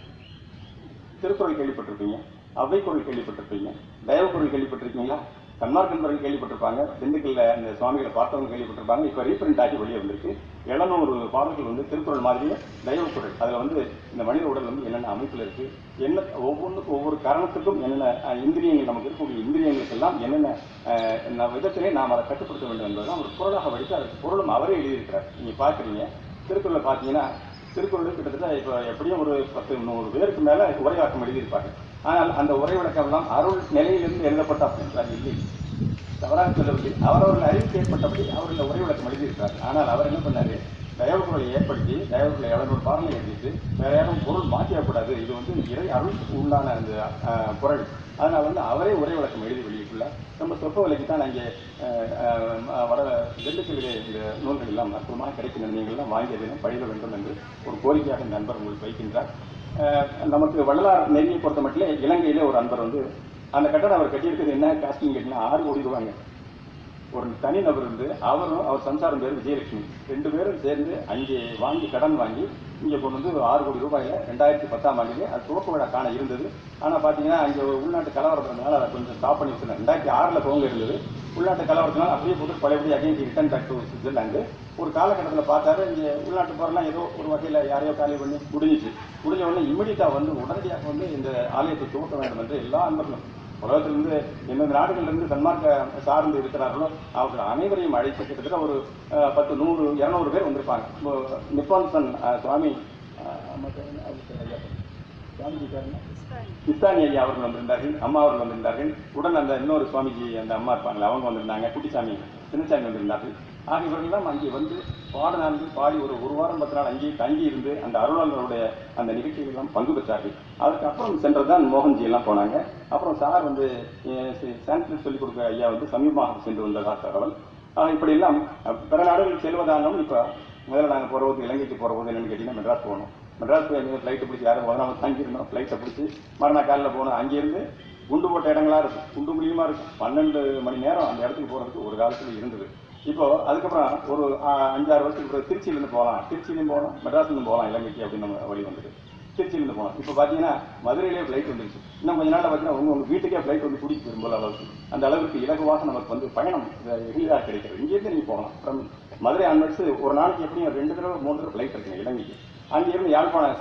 திருக்குறள் கேள்விப்பட்டிருப்பீங்க அவை குரல் கேள்விப்பட்டிருப்பீங்க தயவு குரல் கேள்விப்பட்டிருக்கீங்களா சன்மார்க்கன்பர்கள் கேள்விப்பட்டிருப்பாங்க திண்டுக்கல்ல அந்த சுவாமிகளை பார்த்தவங்க கேள்விப்பட்டிருப்பாங்க இப்போ ரீப்ரிண்ட் ஆகி வெளியே வந்திருக்கு எழுநூறு பாடல்கள் வந்து திருக்குறள் மாதிரியே தயவு குரல் அதில் வந்து இந்த மனித உடல் வந்து என்னென்ன அமைப்பில் இருக்கு என்ன ஒவ்வொன்றுக்கும் ஒவ்வொரு காரணத்துக்கும் என்னென்ன அஹ், இந்திரியங்கள் நமக்கு இருக்கக்கூடிய இந்திரியங்களுக்கெல்லாம் என்னென்ன அஹ், ந- விதத்திலே நாம் அதை கட்டுப்படுத்த வேண்டும் என்பதுதான் ஒரு குரலாக வடித்து அதற்கு பொருளும் அவரே எழுதியிருக்கிறார் நீங்கள் பார்க்குறீங்க திருக்குறளை பார்த்தீங்கன்னா திருக்குறள் கிட்டத்தட்ட இப்போ எப்படியும் ஒரு பத்து நூறு பேருக்கு மேலே உரையாக்கம் எழுதியிருப்பாங்க ஆனால் அந்த உரை விளக்கம் எல்லாம் அருள் நிலையிலிருந்து எழுதப்பட்ட அப்படின்றார் இல்லை தவறாக சொல்லவில்லை அவரவர்கள் அறிவுக்கு ஏற்பட்டபடி அவர் இந்த உரை விளக்கம் எழுதியிருக்கிறார் ஆனால் அவர் என்ன பண்ணாரு தயவுக்குறளை ஏற்படுத்தி தயவுக்குள்ள எழுநூறு பாடலை எழுதிட்டு வேற யாரும் பொருள் மாற்றிடக்கூடாது இது வந்து இறை அருள் உண்டான அந்த அஹ், குறள் அதனால் வந்து அவரே உரை விளக்கம் எழுதி வெளியிட்டுள்ள நம்ம சொற்ப விலைக்கு தான் அங்கே அஹ், அஹ், வட திண்டுக்கல்லிலே இந்த நூல்கள் எல்லாம் அற்புதமாக கிடைக்கின்றன நீங்கள் எல்லாம் வாங்கியதிலும் பழித வேண்டும் என்று ஒரு கோரிக்கையாக இந்த நண்பர் உங்களுக்கு வைக்கின்றார் அஹ், நமக்கு வள்ளலார் நெறியை பொறுத்த மட்டும் இலங்கையிலே ஒரு அன்பர் வந்து அந்த கட்டடம் அவர் கட்டியிருக்கிறது என்ன காஸ்டிங் கேட்டிங்கன்னா ஆறு கோடி ரூபாங்க ஒரு தனி நபர் இருந்து அவரும் அவர் சம்சாரம் பேர் விஜயலட்சுமி ரெண்டு பேரும் சேர்ந்து அங்கே வாங்கி கடன் வாங்கி இங்கே கொண்டு வந்து ஒரு ஆறு கோடி ரூபாயில ரெண்டாயிரத்தி பத்தாம் ஆண்டிலே அது துவக்க விழா காண இருந்தது ஆனால் பார்த்தீங்கன்னா அங்கே ஒரு உள்நாட்டு கலவரத்தினால அதை கொஞ்சம் ஸ்டாப் பண்ணி வச்சிருந்தாங்க ரெண்டாயிரத்தி ஆறில் துவங்க இருந்தது உள்நாட்டு கலவரத்தினால அப்படியே போட்டு பழையபடி again return back to Switzerland ஒரு காலகட்டத்தில் பார்த்தாரு இங்கே உள்நாட்டு போரெல்லாம் ஏதோ ஒரு வகையில் யாரையோ காலி பண்ணி முடிஞ்சிச்சு முடிஞ்ச உடனே இமிடியட்டாக வந்து உடனடியாக வந்து இந்த ஆலயத்தை துவக்க வேண்டும் என்று எல்லா அன்பர்களும் உலகத்திலிருந்து எந்தெந்த நாடுகளிலிருந்து சன்மார்க்க சார்ந்து இருக்கிறார்களோ அவர்கள் அனைவரையும் அழைத்து கிட்டத்தட்ட ஒரு அஹ், பத்து நூறு இரநூறு பேர் வந்திருப்பாங்க இப்போ நிப்பான் சன் அஹ், சுவாமி அஹ், அம்மா பேர் என்ன? அவர் பேர் ஐயா பேர். சுவாமிஜி பேர் என்ன? கிருஷ்ணானி ஐயா அவர்கள் வந்திருந்தார்கள் அம்மா அவர்கள் வந்திருந்தார்கள் உடன் அந்த இன்னொரு சுவாமிஜி அந்த அம்மா இருப்பாங்களே அவங்க வந்திருந்தாங்க குட்டிசாமி சின்னசாமி வந்திருந்தார்கள் ஆக இவர்கள்லாம் அங்கே வந்து பாட நான்கு பாடி ஒரு ஒரு வாரம் பத்து நாள் அங்கேயே தங்கி இருந்து அந்த அருளாளருடைய அந்த நிகழ்ச்சிகள் எல்லாம் பங்கு பெற்றார்கள் அதுக்கப்புறம் சென்றதுதான் மோகன்ஜி எல்லாம் போனாங்க அப்புறம் சார் வந்து சான்ஸ்கிரிட் சொல்லிக் கொடுக்க ஐயா வந்து சமீபமாக சென்று வந்ததா தகவல் ஆக இப்படியெல்லாம் அஹ், பிற நாடுகள் செல்வதானாலும் இப்போ முதல்ல நாங்கள் போகிறபோது இலங்கைக்கு போகிறபோது என்னன்னு கேட்டிங்கன்னா மெட்ராஸ் போகணும் மெட்ராஸ் போய் எங்கே ஃப்ளைட்டை பிடிச்சி யாரும் முதல்ல நம்ம தங்கியிருந்தோம் ஃப்ளைட்டை பிடிச்சி மறுநாள் காலையில் போகணும் அங்கேருந்து குண்டு போட்ட இடங்களா இருக்கும் குண்டு குழியுமா இருக்கும் பன்னெண்டு மணி நேரம் அந்த இடத்துக்கு போகிறதுக்கு ஒரு காலத்தில் இருந்தது இப்போ அதுக்கப்புறம் ஒரு ஆஹ், அஞ்சாறு வருஷத்துக்கு பிறகு திருச்சியிலேருந்து போகலாம் திருச்சியிலையும் போகலாம் மெட்ராஸ்லேருந்து போகலாம் இலங்கைக்கு அப்படின்னு நம்ம வழி வந்தது திருச்சியிலேருந்து போகலாம் இப்போ பார்த்தீங்கன்னா மதுரையிலே ஃப்ளைட் வந்துருச்சு இன்னும் கொஞ்ச நாளில் பார்த்தீங்கன்னா உங்க உங்க வீட்டுக்கே ஃப்ளைட் வந்து கூட்டிகிட்டு போகும் போல அளவுக்கு அந்த அளவுக்கு இலகுவாக நமக்கு வந்து பயணம் எளிதாக கிடைக்கிறது இங்கேருந்து நீங்கள் போகலாம் அப்புறம் மதுரை ஆன்வர்ட்ஸ் ஒரு நாளைக்கு எப்படியும் ரெண்டு தடவை மூணு தடவை ஃப்ளைட் இருக்குங்க இலங்கைக்கு அங்கிருந்து யாழ்ப்பாணம் சாரி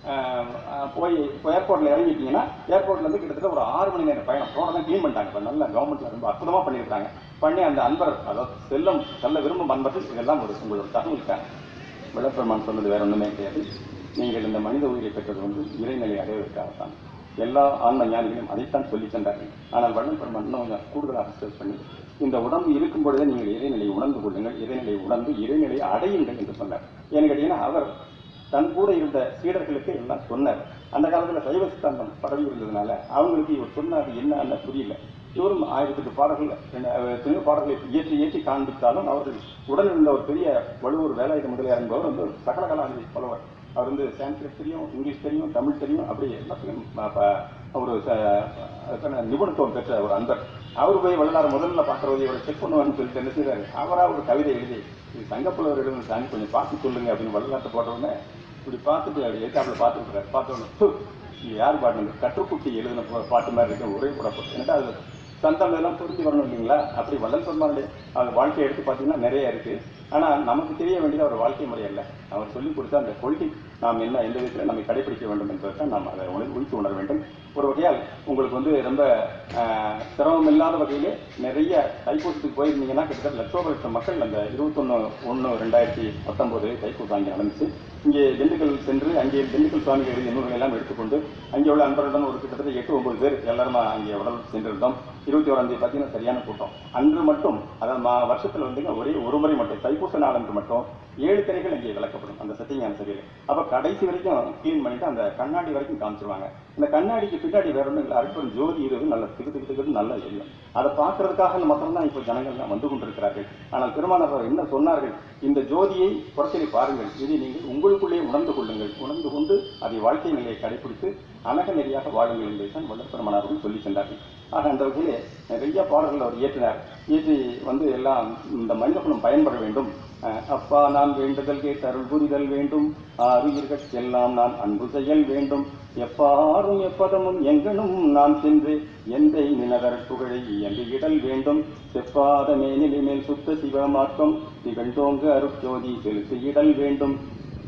ஆஹ், ஆஹ், போய் இப்போ ஏர்போர்ட்டில் இறங்கிட்டீங்கன்னா ஏர்போர்ட்லேருந்து கிட்டத்தட்ட ஒரு ஆறு மணி நேரம் பயணம் ரோடெல்லாம் க்ளீன் பண்ணிட்டாங்க இப்போ நல்ல கவர்மெண்ட்டில் ரொம்ப அற்புதமாக பண்ணியிருக்காங்க பண்ணி அந்த அன்பர் அதாவது செல்லம் செல்ல விரும்பும் அன்பர்கள் இதெல்லாம் ஒரு உங்களோட தகவலுக்காங்க விளப்பெருமான் சொன்னது வேற ஒன்றுமே கிடையாது நீங்கள் இந்த மனித உயிரை பெற்றது வந்து இறைநிலை அடைவதற்காகத்தான் எல்லா ஆன்ம ஞானிகளும் அதைத்தான் சொல்லி சென்றார்கள் ஆனால் வள்ளல் பெருமான் இன்னும் கொஞ்சம் கூடுதலாக ஸ்ட்ரெஸ் பண்ணி இந்த உடம்பு இருக்கும் பொழுதே நீங்கள் இறைநிலையை உணர்ந்து கொள்ளுங்கள் இறைநிலையை உணர்ந்து இறைநிலையை அடையுங்கள் என்று சொன்னார் ஏன்னு கேட்டீங்கன்னா அவர் தன் கூட இருந்த சீடர்களுக்கு எல்லாம் சொன்னார் அந்த காலத்தில் சைவ சித்தாந்தம் பரவி இருந்ததுனால அவங்களுக்கு இவர் சொன்னார் என்ன புரியல இவரும் ஆயிரத்துக்கு பாடல்கள் எத்தனையோ பாடல்களை இயற்றி இயற்றி காண்பித்தாலும் அவர்கள் உடன் இருந்த ஒரு பெரிய வலுவூர் வேலாயுத முதலியார் என்பவர் வந்து ஒரு சகல கலாநிதி புலவர் அவர் வந்து சான்ஸ்கிரிட் தெரியும் இங்கிலீஷ் தெரியும் தமிழ் தெரியும் அப்படி எல்லாத்தையும் ப- ப- ஒரு ச- அதுக்கான நிபுணத்துவம் பெற்ற ஒரு அன்பர் அவர் போய் வள்ளலார் முதல்ல பார்க்கறது இவரை செக் பண்ணுவான்னு சொல்லிட்டு என்ன செய்றாரு அவரா ஒரு கவிதை எழுதி இது சங்கப்புலவர் எழுதுன சாமி கொஞ்சம் பார்த்து சொல்லுங்க அப்படின்னு வள்ளலார்ட்ட போட்ட உடனே இப்படி பார்த்துட்டு அப்படி எதிர்த்தாப்புல பார்த்துட்டு பார்த்த உடனே "ஹு, இது யார் பாட்டுங்க கற்றுக்குட்டி எழுதின பா- பாட்டு மாதிரி இருக்கு ஒரே கூட எனக்கு அது சந்தம் எல்லாம் புரிஞ்சு வரணும் இல்லைங்களா அப்படி வள்ளல் பெருமானுடைய அவர் வாழ்க்கையை எடுத்து பார்த்தீங்கன்னா நிறைய இருக்கு ஆனா நமக்கு தெரிய வேண்டியது அவர் வாழ்க்கை முறை அல்ல அவர் சொல்லிக் கொடுத்த அந்த கொள்கை நாம் என்ன எந்த விதத்தில் நம்மை கடைபிடிக்க வேண்டும் என்பதை நாம் அதை உணர் உழித்து உணர வேண்டும் ஒரு வகையால் உங்களுக்கு வந்து ரொம்ப ஆஹ், சிரமம் இல்லாத வகையிலே நிறைய தைப்பூசத்துக்கு போயிருந்தீங்கன்னா கிட்டத்தட்ட லட்சோப லட்சம் மக்கள் அந்த இருபத்தொன்னு ஒன்று ரெண்டாயிரத்தி பத்தொன்பது தைப்பூசம் அங்கே நடந்துச்சு இங்கே திண்டுக்கல் சென்று அங்கே திண்டுக்கல் சுவாமிகள் எழுதிய நூல்களை எல்லாம் எடுத்துக்கொண்டு அங்கே உள்ள அன்பர்களுடன் ஒரு கிட்டத்தட்ட எட்டு ஒன்பது பேர் எல்லாரும் அங்கே உடல் சென்றிருந்தோம் இருபத்தி ஓராம் தேதி பார்த்தீங்கன்னா சரியான கூட்டம் அன்று மட்டும் அதாவது மா- வருஷத்துல வந்து ஒரே ஒரு முறை மட்டும் தைப்பூச நாள் அன்று மட்டும் ஏழு திரைகள் இங்கே விளக்கப்படும் அந்த சத்தியஞான சபையில் அப்போ கடைசி வரைக்கும் க்ளீன் பண்ணிட்டு அந்த கண்ணாடி வரைக்கும் காமிச்சிருவாங்க இந்த கண்ணாடிக்கு பின்னாடி வேற ஒன்றும் இல்லை அற்புதம் ஜோதி இது நல்ல திகு திகு திகுன்னு நல்லா எரியும் அதை பார்க்கறதுக்காக மாத்திரம்தான் இப்போ ஜனங்கள்லாம் வந்து கொண்டிருக்கிறார்கள் ஆனால் பெருமானார் அவர் என்ன சொன்னார்கள் இந்த ஜோதியை புறத்திலே பாருங்கள் இதை நீங்கள் உங்களுக்குள்ளே உணர்ந்து கொள்ளுங்கள் உணர்ந்து கொண்டு அதை வாழ்க்கை நிலையை கடைபிடித்து அழக நெறியாக வாழுங்கள் என்பதை தான் வள்ளல் பெருமானாரும் சொல்லி சென்றார்கள் ஆக அந்த வகையிலே நிறைய பாடல்கள் அவர் இயற்றினார் இயற்றி வந்து எல்லாம் இந்த மனித குலம் பயன்பட வேண்டும் அஹ் அப்பா நான் வேண்டுதல் கேட்டருள் புரிதல் வேண்டும் ஆறுயிர்கள் எல்லாம் நான் அன்பு செயல் வேண்டும் எப்பாரும் எப்பதமும் எங்கனும் நான் சென்று எந்தை நினதர் புகழை என்று இடல் வேண்டும் செப்பாத மேனிலை மேல் சுத்த சிவமார்க்கம் திகழ்ந்தோங்க அருட்ஜோதி செலுத்தி இடல் வேண்டும்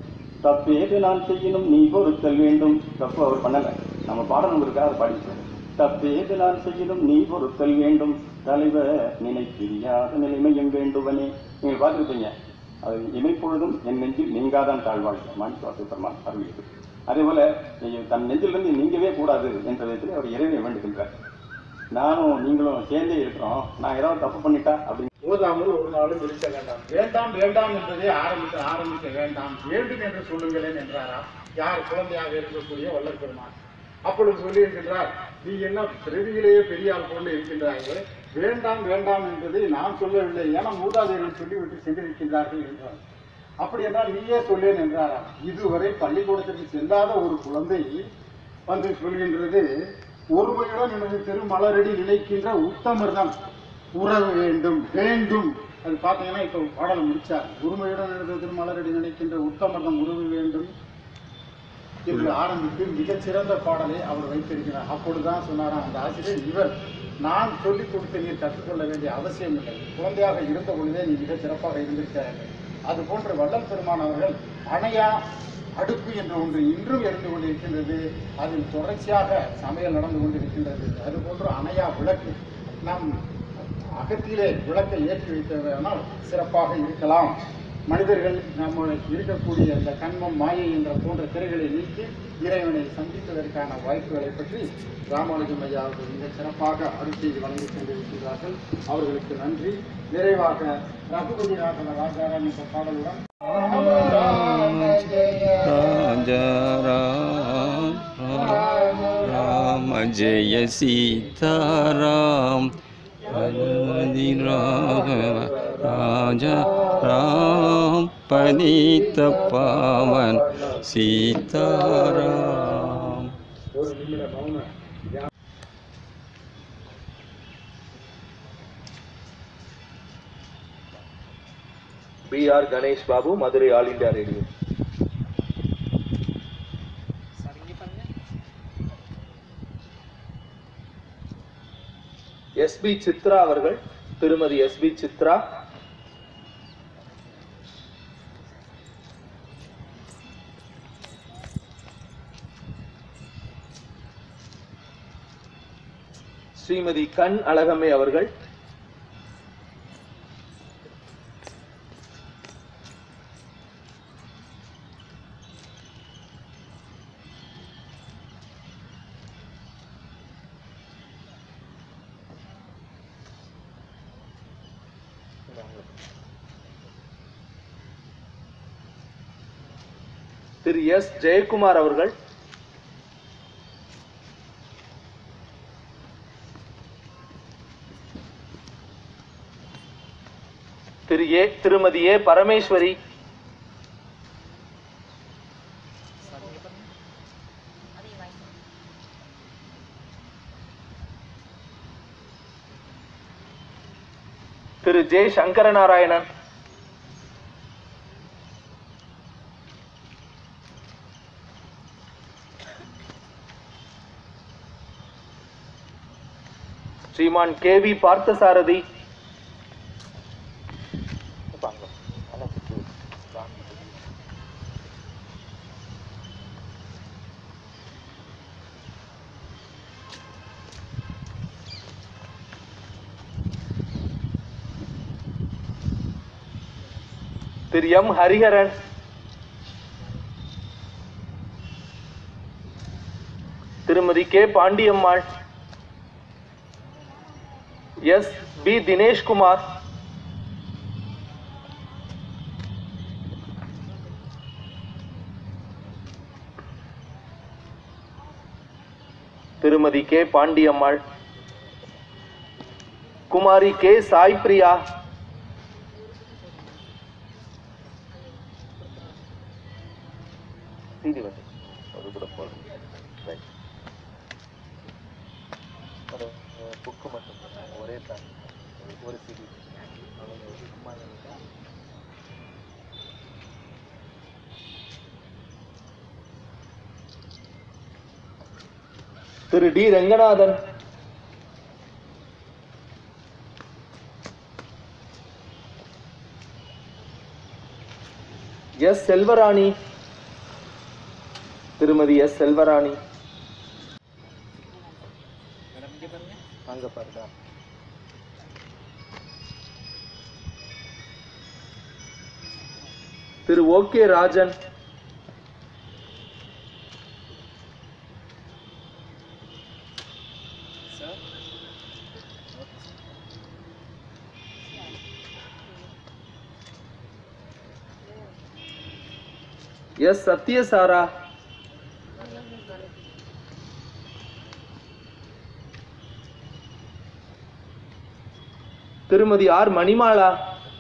தப்பேது நான் செய்யணும் நீ பொறுத்தல் வேண்டும் தப்பு அவர் பண்ணல நம்ம பாடணும் இருக்கா அதை பாடிக்கிறோம் தப்பேது நான் செய்யணும் நீ பொறுத்தல் வேண்டும் தலைவர் நினைப்பிரியாத நிலைமையும் வேண்டுவனே நீங்கள் பார்த்துருப்பீங்க அது இமைப்பொழுதும் என் நெஞ்சில் நீங்காதான் தாழ்வாள் மாணிக்கவாசு பெருமான் அருளியது அதே போல நீங்க தன் நெஞ்சிலிருந்து நீங்கவே கூடாது என்ற விதத்தில் அவர் இறைவனை வேண்டுகின்றார் நானும் நீங்களும் சேர்ந்தே இருக்கிறோம் நான் ஏதாவது தப்பு பண்ணிட்டா அப்படின்னு ஓதாமல் ஒரு நாளும் இருக்க வேண்டாம் வேண்டாம் வேண்டாம் என்பதே ஆரம்பிக்க ஆரம்பிக்க வேண்டாம் வேண்டும் என்று சொல்லுங்களேன் என்றாரா யார் குழந்தையாக இருக்கக்கூடிய வல்லல் பெருமான் அப்பொழுது சொல்லியிருக்கின்றார் நீ என்ன பிறவியிலேயே பெரிய ஆள் போல இருக்கின்றார்கள் வேண்டாம் வேண்டாம் என்பதை நான் சொல்லவில்லை ஏன்னா மூதாதையர்கள் சொல்லிவிட்டு சென்றிருக்கின்றார்கள் என்றார் அப்படி என்றால் நீயே சொல்லேன் என்றாராம் இதுவரை பள்ளிக்கூடத்திற்கு செல்லாத ஒரு குழந்தை வந்து சொல்கின்றது ஒருமையுடன் எனது திருமலரடி நினைக்கின்ற உத்தமர் தான் உறவு வேண்டும் வேண்டும் அது பார்த்தீங்கன்னா இப்போ பாடல் முடிச்சார் ஒருமையுடன் எனது திருமலரடி நினைக்கின்ற உத்தமர் தான் உறவு வேண்டும் என்று ஆரம்பித்து மிகச்சிறந்த பாடலை அவர் வைத்திருக்கிறார் அப்பொழுதுதான் சொன்னாராம் அந்த ஆசிரியர் இவர் நான் சொல்லிக் கொடுத்து நீர் கற்றுக்கொள்ள வேண்டிய அவசியம் இல்லை குழந்தையாக இருந்த பொழுதே நீ மிகச் சிறப்பாக இருந்திருக்கிறார்கள் அது போன்று வள்ளல் பெருமான் அவர்கள் அணையா அடுப்பு என்ற ஒன்று இன்றும் இருந்து கொண்டிருக்கின்றது அதில் தொடர்ச்சியாக சமையல் நடந்து கொண்டிருக்கின்றது அதுபோன்று அணையா விளக்கு நாம் அகத்திலே விளக்கை ஏற்றி வைத்ததனால் சிறப்பாக இருக்கலாம் மனிதர்கள் நம்ம இருக்கக்கூடிய இந்த கண்மம் மாயை என்ற போன்ற திரைகளை நீக்கி இறைவனை சந்திப்பதற்கான வாய்ப்புகளை பற்றி ராமானுஜம் ஐயா அவர்கள் மிக சிறப்பாக அருட்செய்தி வழங்கி சென்றிருக்கிறார்கள் அவர்களுக்கு நன்றி நிறைவாக ரகுபதி ராகவ ராஜாராம் என்ற பாடலுடன் राजा राम राम राम जय सीताराम हरि राघव राजा राम पनीत पावन सीताराम ஒரு நிமிட மௌன P R Ganesh Babu Madurai all India radio SP Chitra அவர்கள் திருமதி எஸ்பி சித்ரா ஸ்ரீமதி கண் அழகம்மை அவர்கள் திரு எஸ் ஜெயக்குமார் அவர்கள் Thiru A Thirumathi A Parameswari Thiru J Sankaranarayanan Shriman K V Parthasarathy Thiru M Hariharan Thirumathi K Pandiammal S P Dineshkumar Thirumathi K Pandiammal Kumari K Sai Priya CD வந்து அது கூட போதும் ரைட் அது புக்கு மட்டும் தான். ஒரே தான் ஒரு CD Thiru T Ranganathan S Selvarani Thirumathi S Selvarani அங்க பாருங்க Thiru O K Rajan S Sathyasara Thirumathi R Manimala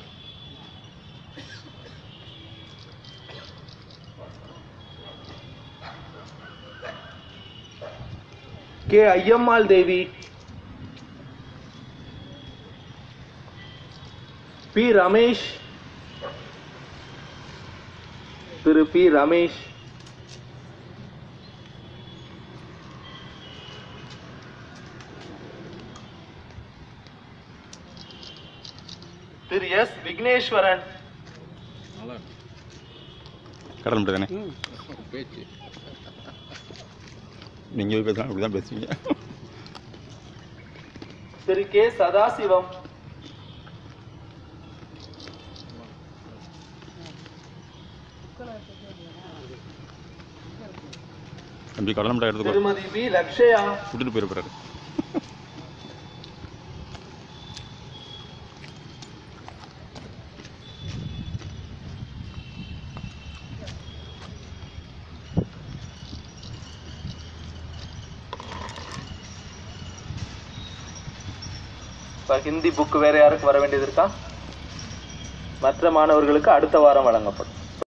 K Ayyammal Devi P Ramesh Thiru P Ramesh Thiru S Vigneswaran கடல் மட்டும் தானே நீங்கள் பேசலாம் அப்படி தான் பேசுவீங்க திரு கே சதாசிவம் தம்பி கடல் மட்டும் எடுத்துக்கோ திருமதி பி லக்ஷயா விட்டுட்டு போயிருப்பாரு இப்ப ஹிந்தி புக் வேற யாருக்கு வர வேண்டியது இருக்கா மற்ற மாணவர்களுக்கு அடுத்த வாரம் வழங்கப்படும்